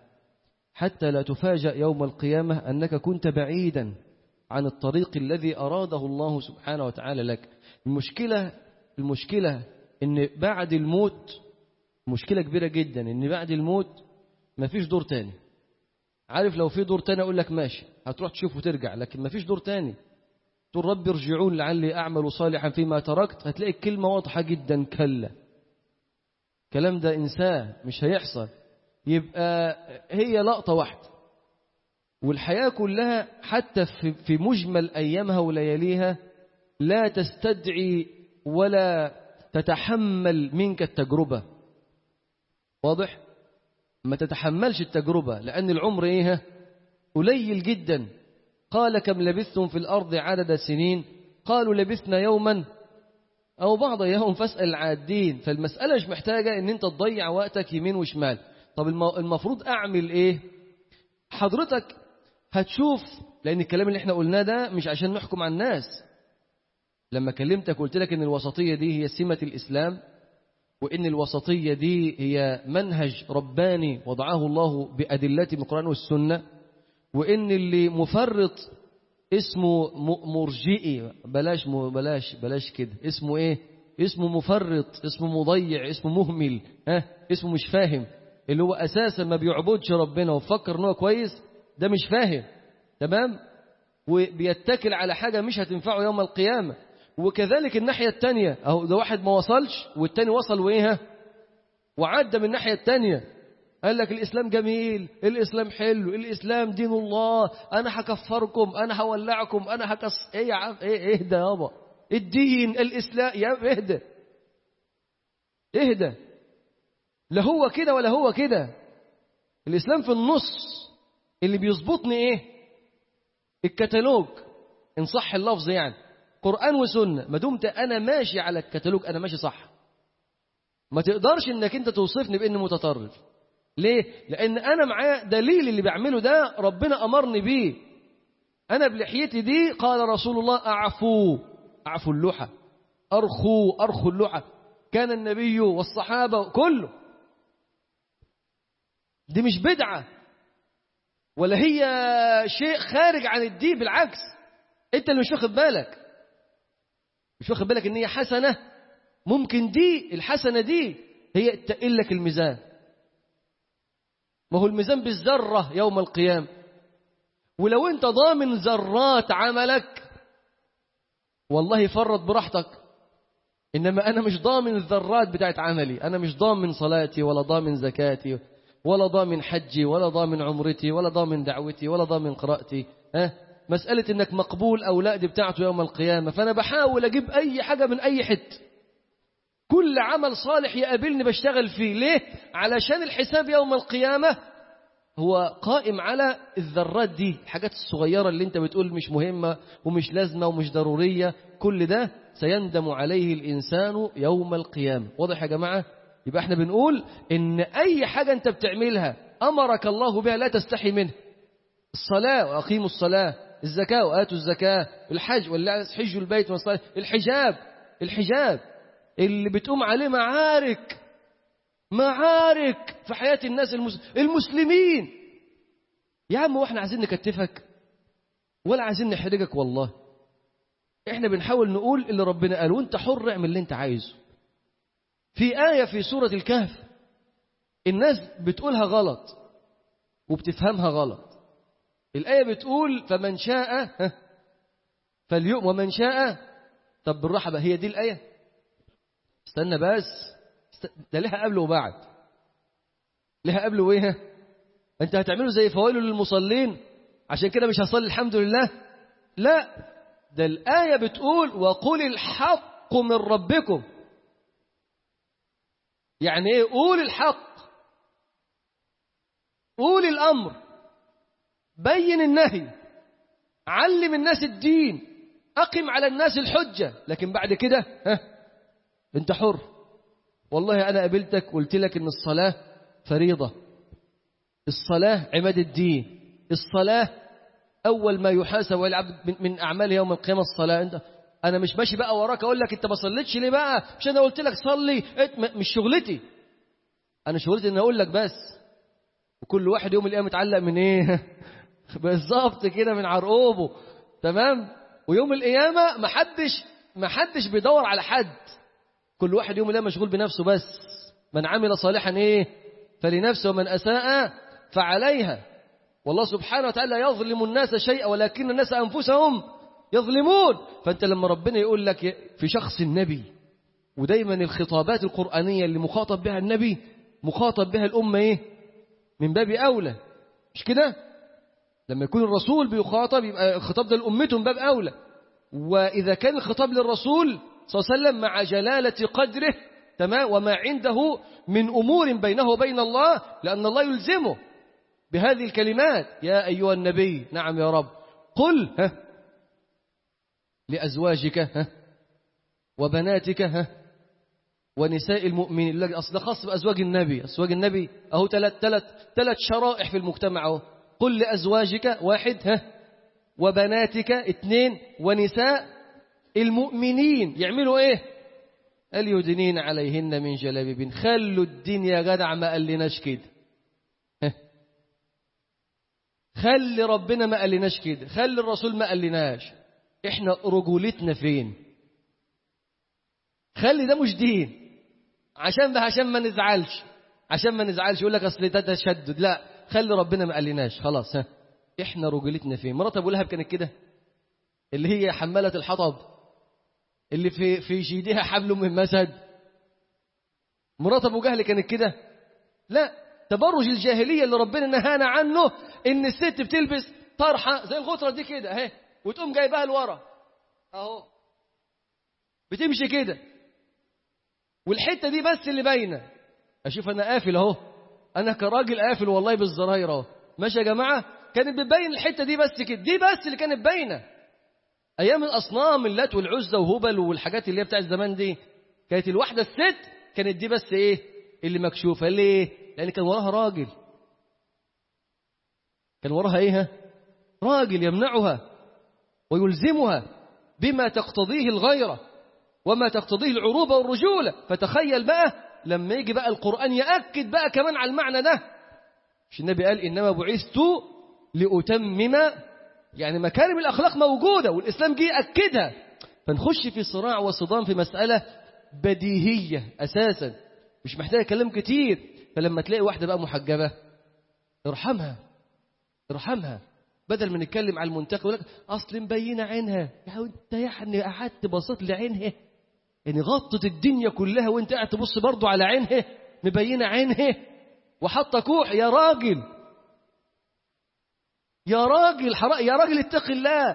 Speaker 1: حتى لا تفاجأ يوم القيامة أنك كنت بعيدا عن الطريق الذي أراده الله سبحانه وتعالى لك المشكلة المشكلة إن بعد الموت مشكلة كبيرة جدا إن بعد الموت مفيش دور تاني عارف لو في دور تاني أقول لك ماشي هتروح تشوف وترجع لكن مفيش دور تاني تقول رب ارجعون لعلي أعمل صالحا فيما تركت هتلاقي الكلمة واضحة جدا كلا الكلام ده إنسان مش هيحصل يبقى هي لقطة واحدة والحياة كلها حتى في, في مجمل أيامها ولياليها لا تستدعي ولا تتحمل منك التجربة واضح؟ ما تتحملش التجربة لأن العمر إيه قليل جدا قال كم لبثتم في الأرض عدد سنين قالوا لبثنا يوما أو بعض يوم فاسأل العادين فالمسألة مش محتاجة أن أنت تضيع وقتك يمين وشمال طب المفروض أعمل إيه حضرتك هتشوف لأن الكلام اللي احنا قلناه ده مش عشان نحكم على الناس لما كلمتك قلت لك أن الوسطية دي هي سمة الإسلام وإن الوسطية دي هي منهج رباني وضعه الله بأدلته من القرآن والسنة وإن اللي مفرط اسمه مرجئي بلاش بلاش بلاش كده اسمه ايه اسمه مفرط اسمه مضيع اسمه مهمل ها اسمه مش فاهم اللي هو اساسا ما بيعبدش ربنا وفكر ان هو كويس ده مش فاهم تمام وبيتكل على حاجه مش هتنفعه يوم القيامه وكذلك الناحيه الثانيه اهو ده واحد ما وصلش والتاني وصل وايه وعدى من الناحيه الثانيه قال لك الإسلام جميل الإسلام حلو الإسلام دين الله أنا هكفركم أنا هولعكم أنا هكس إيه يا عم إيه اهدى يابا الدين الإسلام يا اهدى اهدى لا هو كده ولا هو كده الإسلام في النص اللي بيظبطني إيه الكتالوج إن صح اللفظ يعني قرآن وسنة ما دمت أنا ماشي على الكتالوج أنا ماشي صح ما تقدرش إنك أنت توصفني بإني متطرف ليه؟ لأن أنا معايا دليل اللي بعمله ده ربنا أمرني بيه أنا بلحيتي دي قال رسول الله أعفوا أعفوا اللحى أرخوا أرخوا اللحى كان النبي والصحابة كله دي مش بدعة ولا هي شيء خارج عن الدين بالعكس انت اللي مش واخد بالك مش واخد بالك ان هي حسنة ممكن دي الحسنة دي هي تقل لك الميزان ما هو الميزان بالذرة يوم القيامة ولو انت ضامن ذرات عملك والله فرط براحتك إنما أنا مش ضامن الذرات بتاعت عملي أنا مش ضامن صلاتي ولا ضامن زكاتي ولا ضامن حجي ولا ضامن عمرتي ولا ضامن دعوتي ولا ضامن قراءتي ها مسألة إنك مقبول أو لا دي بتاعته يوم القيامة فأنا بحاول أجيب أي حاجة من أي حت كل عمل صالح يقابلني بشتغل فيه ليه؟ علشان الحساب يوم القيامة هو قائم على الذرات دي الحاجات الصغيرة اللي انت بتقول مش مهمة ومش لازمة ومش ضرورية كل ده سيندم عليه الإنسان يوم القيامة واضح يا جماعة يبقى احنا بنقول ان اي حاجة انت بتعملها امرك الله بها لا تستحي منها الصلاة واقيموا الصلاة الزكاة وآتوا الزكاة الحج ولا حجوا البيت والصلاة الحجاب الحجاب اللي بتقوم عليه معارك معارك في حياة الناس المسلمين يا عم واحنا عايزين نكتفك ولا عايزين نحرجك والله احنا بنحاول نقول اللي ربنا قال وانت حر اعمل اللي انت عايزه في آية في سورة الكهف الناس بتقولها غلط وبتفهمها غلط الآية بتقول فمن شاء فاليوم ومن شاء طب بالراحة بقى هي دي الآية استنى بس ده لها قبل وبعد لها قبل وايه انت هتعمله زي فوائل للمصلين عشان كده مش هصلي الحمد لله لا ده الآية بتقول وقل الحق من ربكم يعني ايه قول الحق قول الأمر بين النهي علم الناس الدين أقم على الناس الحجة لكن بعد كده ها انت حر والله أنا قابلتك قلت لك إن الصلاة فريضة الصلاة عماد الدين الصلاة أول ما يحاسب العبد من أعمال يوم القيامة الصلاة أنت أنا مش ماشي بقى وراك أقول لك أنت ما صليتش ليه بقى مش أنا قلت لك صلي مش شغلتي أنا شغلتي إن أقول لك بس وكل واحد يوم القيامة متعلق من إيه بالظبط كده من عرقوبه تمام ويوم القيامة محدش محدش بيدور على حد كل واحد يوم القيامة مشغول بنفسه بس من عمل صالحا ايه فلنفسه ومن أساء فعليها والله سبحانه وتعالى يظلم الناس شيئا ولكن الناس أنفسهم يظلمون فأنت لما ربنا يقول لك في شخص النبي ودايما الخطابات القرآنية اللي مخاطب بها النبي مخاطب بها الأمة ايه من باب أولى مش كده لما يكون الرسول بيخاطب يبقى الخطاب ده لأمته من باب أولى وإذا كان الخطاب للرسول صلى الله عليه وسلم مع جلالة قدره تمام وما عنده من أمور بينه وبين الله لأن الله يلزمه بهذه الكلمات يا أيها النبي نعم يا رب قل ها لأزواجك ها وبناتك ها ونساء المؤمنين أصل خاص بأزواج النبي أزواج النبي أهو ثلاث ثلاث ثلاث شرائح في المجتمع أهو قل لأزواجك واحد ها وبناتك اثنين ونساء المؤمنين يعملوا ايه قال يدنين عليهن من جلابيب خلوا الدين يا جدع ما قالناش كده خلي ربنا ما قالناش كده خلي الرسول ما قالناش احنا رجولتنا فين خلي ده مش دين عشان بقى عشان ما نزعلش عشان ما نزعلش يقول لك اصل ده تشدد لا خلي ربنا ما قالناش خلاص ها احنا رجولتنا فين مرات ابو لهب كانت كده اللي هي حماله الحطب اللي في في جيدها حبل من مسد مرات ابو جهل كانت كده لا تبرج الجاهلية اللي ربنا نهانا عنه إن الست بتلبس طرحة زي الغطرة دي كده أهي وتقوم جايبها لورا أهو بتمشي كده والحتة دي بس اللي باينة أشوف أنا قافل أهو أنا كراجل قافل والله بالزراير أهو ماشي يا جماعة كانت بتبين الحتة دي بس كده دي بس اللي كانت باينة أيام الأصنام اللات والعزة وهبل والحاجات اللي هي بتاعت زمان دي كانت الواحدة الست كانت دي بس إيه اللي مكشوفة ليه لأن كان وراها راجل كان وراها إيه راجل يمنعها ويلزمها بما تقتضيه الغيرة وما تقتضيه العروبة والرجولة فتخيل بقى لما يجي بقى القرآن يأكد بقى كمان على المعنى ده مش النبي قال إنما بعثت لأتمم يعني مكارم الأخلاق موجودة والإسلام جه يأكدها فنخش في صراع وصدام في مسألة بديهية أساسا مش محتاجة كلام كتير فلما تلاقي واحدة بقى محجبة ارحمها ارحمها بدل ما نتكلم على المنتخب يقول لك اصل مبينه عينها يا انت يعني قعدت بصيت لعينها يعني غطت الدنيا كلها وانت قاعد تبص برضه على عينها مبينه عينها وحاطه كوح يا راجل يا راجل حرا يا راجل اتق الله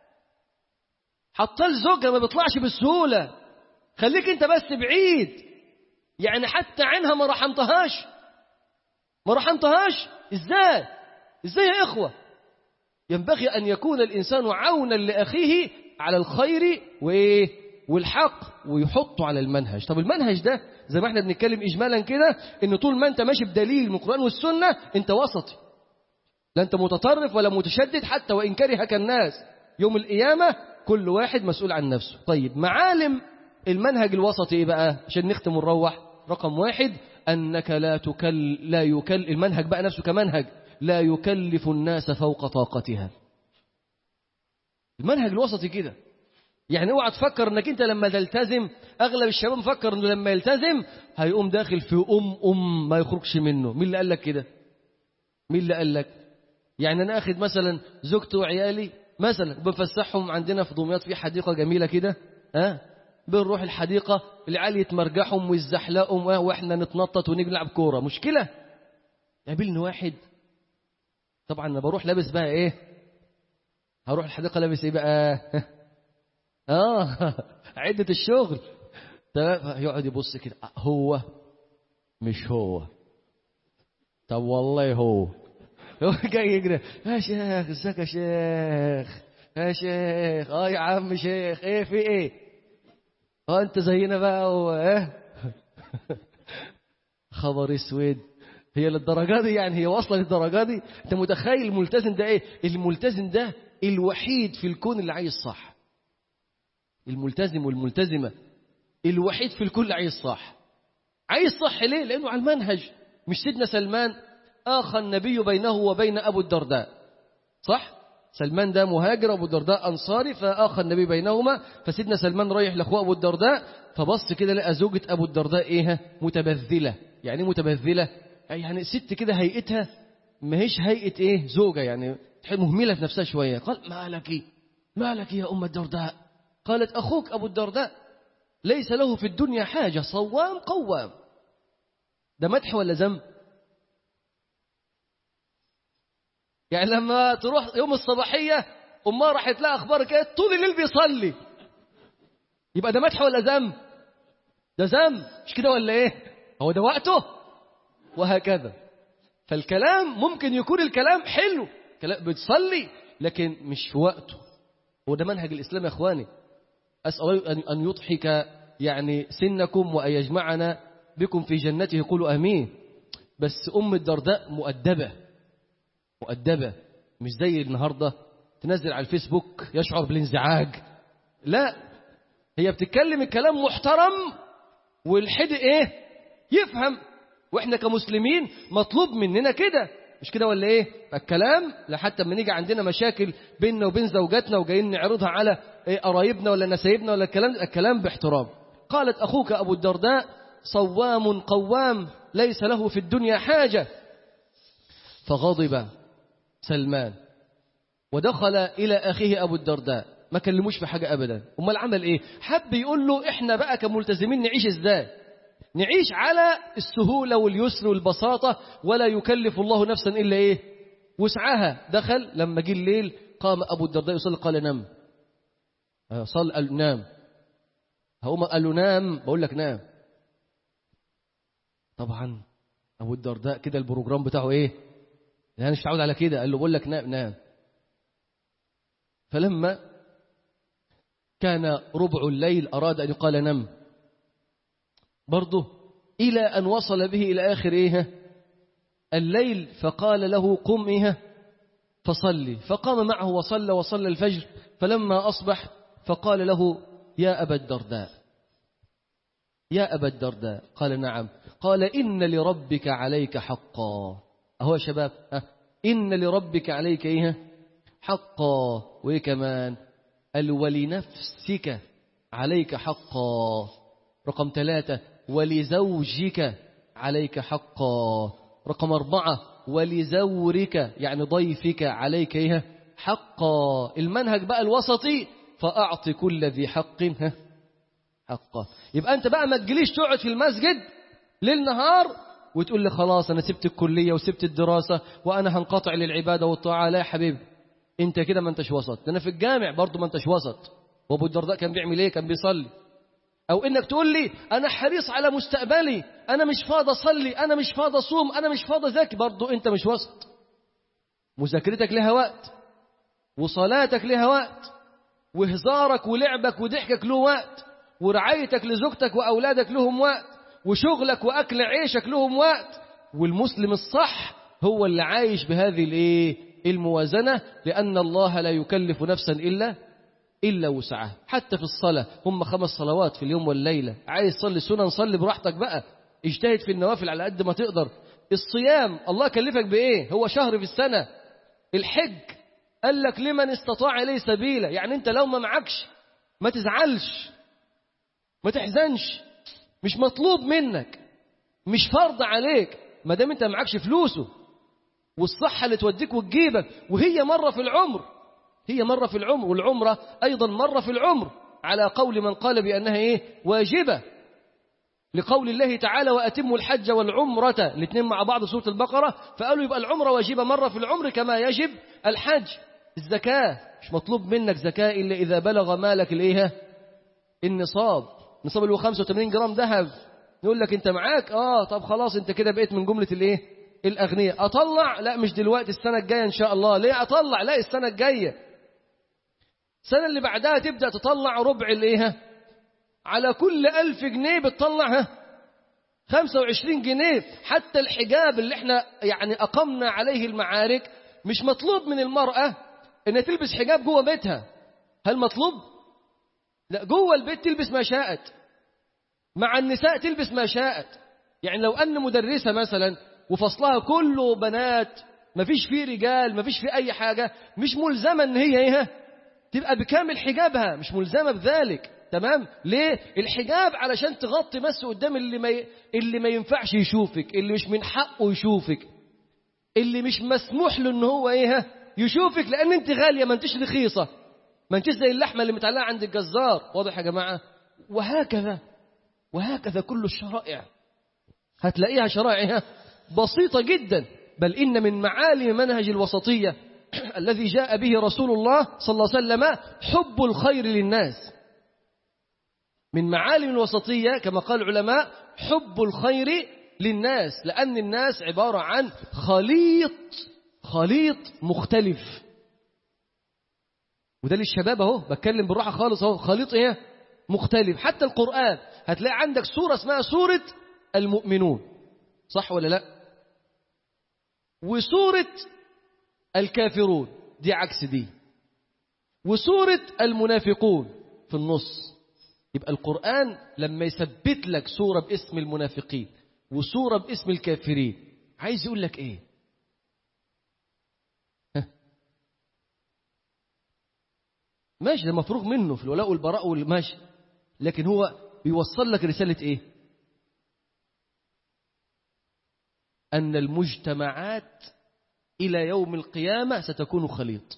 Speaker 1: حاطه لزوجها ما بيطلعش بسهوله خليك انت بس بعيد يعني حتى عينها ما رحمتهاش ما رحمتهاش ازاي ازاي يا اخوه ينبغي أن يكون الإنسان عونا لأخيه على الخير وإيه والحق ويحطه على المنهج طب المنهج ده زي ما احنا بنتكلم إجمالا كده إن طول ما أنت ماشي بدليل من القرآن والسنة أنت وسطي لا أنت متطرف ولا متشدد حتى وإن كرهك الناس يوم القيامة كل واحد مسؤول عن نفسه طيب معالم المنهج الوسطي إيه بقى عشان نختم ونروح رقم واحد أنك لا تكل لا يكل المنهج بقى نفسه كمنهج لا يكلف الناس فوق طاقتها المنهج الوسطي كده يعني اوعى تفكر انك انت لما تلتزم اغلب الشباب مفكر انه لما يلتزم هيقوم داخل في ام ام ما يخرجش منه مين اللي قال لك كده مين اللي قال لك يعني انا اخد مثلا زوجتي وعيالي مثلا بفسحهم عندنا في دمياط في حديقه جميله كده ها أه؟ بنروح الحديقه العيال يتمرجحهم ويزحلقهم واحنا نتنطط ونيجي نلعب كوره مشكله قابلني واحد طبعا انا بروح لابس بقى ايه هروح الحديقه لابس ايه بقى اه عده الشغل تمام يقعد يبص كده هو مش هو طب والله هو هو جاي يجري يا شيخ ازيك يا شيخ يا شيخ اه يا عم شيخ ايه في ايه اه انت زينا بقى و... ايه خبر اسود هي للدرجة دي يعني هي واصلة للدرجة دي انت متخيل الملتزم ده ايه الملتزم ده الوحيد في الكون اللي عايز صح الملتزم والملتزمة الوحيد في الكون اللي عايز صح عايز صح ليه لانه على المنهج مش سيدنا سلمان اخى النبي بينه وبين ابو الدرداء صح سلمان ده مهاجر ابو الدرداء انصاري فاخى النبي بينهما فسيدنا سلمان رايح لاخوه ابو الدرداء فبص كده لقى زوجة ابو الدرداء ايه متبذله يعني ايه متبذله يعني ست كده هيئتها ما هيش هيئة ايه زوجة يعني مهملة في نفسها شوية قال ما لك ما لك يا أم الدرداء قالت أخوك أبو الدرداء ليس له في الدنيا حاجة صوام قوام ده مدح ولا ذم يعني لما تروح يوم الصباحية أمها راحت لها أخبارك ايه طول الليل بيصلي يبقى ده مدح ولا ذم ده ذم مش كده ولا ايه هو ده وقته وهكذا فالكلام ممكن يكون الكلام حلو كلام بتصلي لكن مش في وقته هو ده منهج الإسلام يا أخواني أسأل أن يضحك يعني سنكم وأن يجمعنا بكم في جنته يقولوا أمين بس أم الدرداء مؤدبة مؤدبة مش زي النهاردة تنزل على الفيسبوك يشعر بالانزعاج لا هي بتتكلم الكلام محترم والحدق ايه يفهم واحنا كمسلمين مطلوب مننا كده مش كده ولا ايه الكلام لحتى لما نيجي عندنا مشاكل بيننا وبين زوجاتنا وجايين نعرضها على إيه قرايبنا ولا نسايبنا ولا الكلام الكلام باحترام قالت اخوك ابو الدرداء صوام قوام ليس له في الدنيا حاجه فغضب سلمان ودخل الى اخيه ابو الدرداء ما كلموش في حاجه ابدا امال عمل ايه حب يقول له احنا بقى كملتزمين نعيش ازاي نعيش على السهولة واليسر والبساطة ولا يكلف الله نفسا إلا إيه وسعها دخل لما جه الليل قام أبو الدرداء يصلي قال نام صل قال نام هقوم قال له نام بقول لك نام طبعا أبو الدرداء كده البروجرام بتاعه إيه أنا مش متعود على كده قال له بقول لك نام نام فلما كان ربع الليل أراد أن يقال نم برضه إلى أن وصل به إلى آخر إيه الليل فقال له قم إيه فصلي فقام معه وصلى وصلى الفجر فلما أصبح فقال له يا أبا الدرداء يا أبا الدرداء قال نعم قال إن لربك عليك حقا أهو يا شباب أه إن لربك عليك إيه حقا وإيه كمان قال ولنفسك عليك حقا رقم ثلاثة ولزوجك عليك حقا رقم أربعة ولزورك يعني ضيفك عليك إيه حقا المنهج بقى الوسطي فأعط كل ذي حق حقه يبقى أنت بقى ما تجليش تقعد في المسجد ليل نهار وتقول لي خلاص أنا سبت الكلية وسبت الدراسة وأنا هنقطع للعبادة والطاعة لا يا حبيبي انت كده ما انتش وسط انا في الجامع برضه ما انتش وسط وابو الدرداء كان بيعمل ايه كان بيصلي او انك تقول لي انا حريص على مستقبلي انا مش فاضي اصلي انا مش فاضي اصوم انا مش فاضي اذاكر برضه انت مش وسط مذاكرتك لها وقت وصلاتك لها وقت وهزارك ولعبك وضحكك له وقت ورعايتك لزوجتك واولادك لهم وقت وشغلك واكل عيشك لهم وقت والمسلم الصح هو اللي عايش بهذه الايه الموازنة لأن الله لا يكلف نفسا إلا إلا وسعها حتى في الصلاة هم خمس صلوات في اليوم والليلة عايز تصلي سنن صلي براحتك بقى اجتهد في النوافل على قد ما تقدر الصيام الله كلفك بإيه هو شهر في السنة الحج قال لك لمن استطاع إليه سبيلا يعني أنت لو ما معكش ما تزعلش ما تحزنش مش مطلوب منك مش فرض عليك ما دام انت معكش فلوسه والصحة اللي توديك وتجيبك وهي مرة في العمر هي مرة في العمر والعمرة أيضا مرة في العمر على قول من قال بأنها إيه واجبة لقول الله تعالى وأتموا الحج والعمرة الاثنين مع بعض سورة البقرة فقالوا يبقى العمرة واجبة مرة في العمر كما يجب الحج الزكاة مش مطلوب منك زكاة إلا إذا بلغ مالك الإيه النصاب نصاب اللي هو 85 جرام ذهب يقول لك أنت معاك آه طب خلاص أنت كده بقيت من جملة الإيه الأغنياء أطلع لا مش دلوقتي السنة الجاية إن شاء الله ليه أطلع لا السنة الجاية السنة اللي بعدها تبدأ تطلع ربع الإيه على كل ألف جنيه بتطلعها 25 جنيه حتى الحجاب اللي احنا يعني أقمنا عليه المعارك مش مطلوب من المرأة إنها تلبس حجاب جوه بيتها هل مطلوب؟ لا جوه البيت تلبس ما شاءت مع النساء تلبس ما شاءت يعني لو أن مدرسة مثلا وفصلها كله بنات مفيش فيه رجال مفيش فيه أي حاجة مش ملزمة إن هي إيه تبقى بكامل حجابها مش ملزمة بذلك تمام ليه الحجاب علشان تغطي بس قدام اللي ما ي... اللي ما ينفعش يشوفك اللي مش من حقه يشوفك اللي مش مسموح له ان هو ايه يشوفك لان انت غاليه ما انتش رخيصه ما انتش زي اللحمه اللي متعلقه عند الجزار واضح يا جماعه وهكذا وهكذا كل الشرائع هتلاقيها شرائع بسيطه جدا بل ان من معالم منهج الوسطيه الذي جاء به رسول الله صلى الله عليه وسلم حب الخير للناس من معالم الوسطية كما قال العلماء حب الخير للناس لأن الناس عبارة عن خليط خليط مختلف وده للشباب اهو بتكلم بالراحة خالص اهو خليط ايه مختلف حتى القرآن هتلاقي عندك سورة اسمها سورة المؤمنون صح ولا لا وسورة الكافرون دي عكس دي وسورة المنافقون في النص يبقى القرآن لما يثبت لك سورة باسم المنافقين وسورة باسم الكافرين عايز يقول لك ايه ها؟ ماشي ده مفروغ منه في الولاء والبراء والماشي لكن هو بيوصل لك رسالة ايه أن المجتمعات إلى يوم القيامة ستكون خليط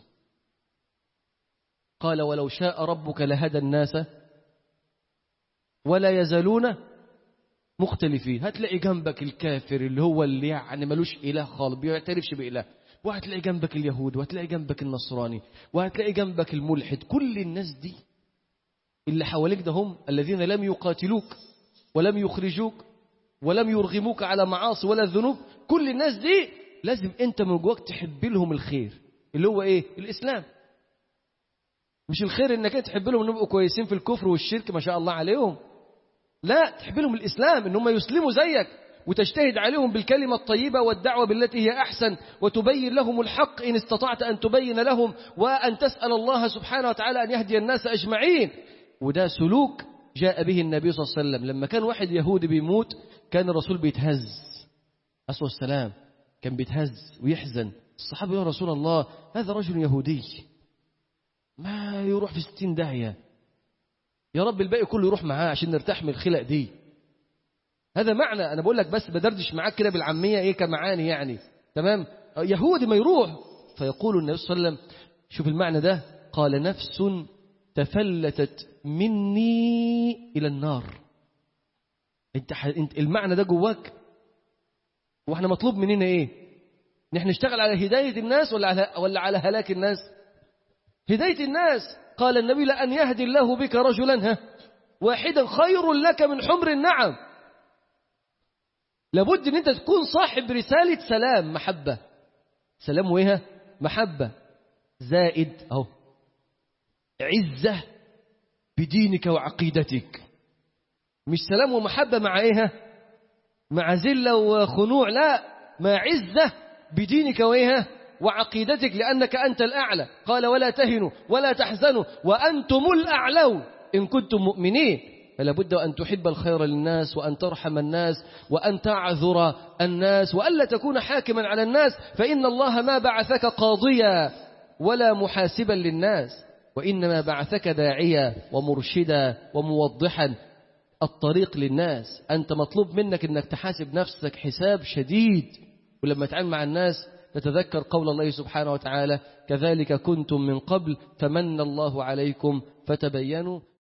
Speaker 1: قال ولو شاء ربك لهدى الناس ولا يزالون مختلفين هتلاقي جنبك الكافر اللي هو اللي يعني ملوش إله خالص بيعترفش بإله وهتلاقي جنبك اليهود وهتلاقي جنبك النصراني وهتلاقي جنبك الملحد كل الناس دي اللي حواليك ده هم الذين لم يقاتلوك ولم يخرجوك ولم يرغموك على معاصي ولا ذنوب كل الناس دي لازم انت من جواك تحب لهم الخير اللي هو ايه الاسلام مش الخير انك انت تحب لهم انهم يبقوا كويسين في الكفر والشرك ما شاء الله عليهم لا تحب لهم الاسلام ان هم يسلموا زيك وتجتهد عليهم بالكلمة الطيبة والدعوة بالتي هي أحسن وتبين لهم الحق إن استطعت أن تبين لهم وأن تسأل الله سبحانه وتعالى أن يهدي الناس أجمعين وده سلوك جاء به النبي صلى الله عليه وسلم لما كان واحد يهودي بيموت كان الرسول بيتهز أسوى السلام كان بيتهز ويحزن الصحابة يا رسول الله هذا رجل يهودي ما يروح في ستين داهية يا رب الباقي كله يروح معاه عشان نرتاح من الخلق دي هذا معنى أنا بقول لك بس بدردش معاك كده بالعامية إيه كمعاني يعني تمام يهودي ما يروح فيقول النبي صلى الله عليه وسلم شوف المعنى ده قال نفس تفلتت مني إلى النار انت, ح... انت المعنى ده جواك واحنا مطلوب مننا ايه نحن نشتغل على هداية الناس ولا على ولا على هلاك الناس هداية الناس قال النبي لأن يهدي الله بك رجلا ها واحدا خير لك من حمر النعم لابد ان انت تكون صاحب رسالة سلام محبة سلام وإيه محبة زائد اهو عزة بدينك وعقيدتك مش سلام ومحبة مع ايه مع ذلة وخنوع لا مع عزة بدينك وايه وعقيدتك لأنك أنت الأعلى قال ولا تهنوا ولا تحزنوا وأنتم الأعلون إن كنتم مؤمنين فلا بد أن تحب الخير للناس وأن ترحم الناس وأن تعذر الناس وألا تكون حاكما على الناس فإن الله ما بعثك قاضيا ولا محاسبا للناس وإنما بعثك داعيا ومرشدا وموضحا الطريق للناس أنت مطلوب منك أنك تحاسب نفسك حساب شديد ولما تعامل مع الناس تتذكر قول الله سبحانه وتعالى كذلك كنتم من قبل فمن الله عليكم فتبينوا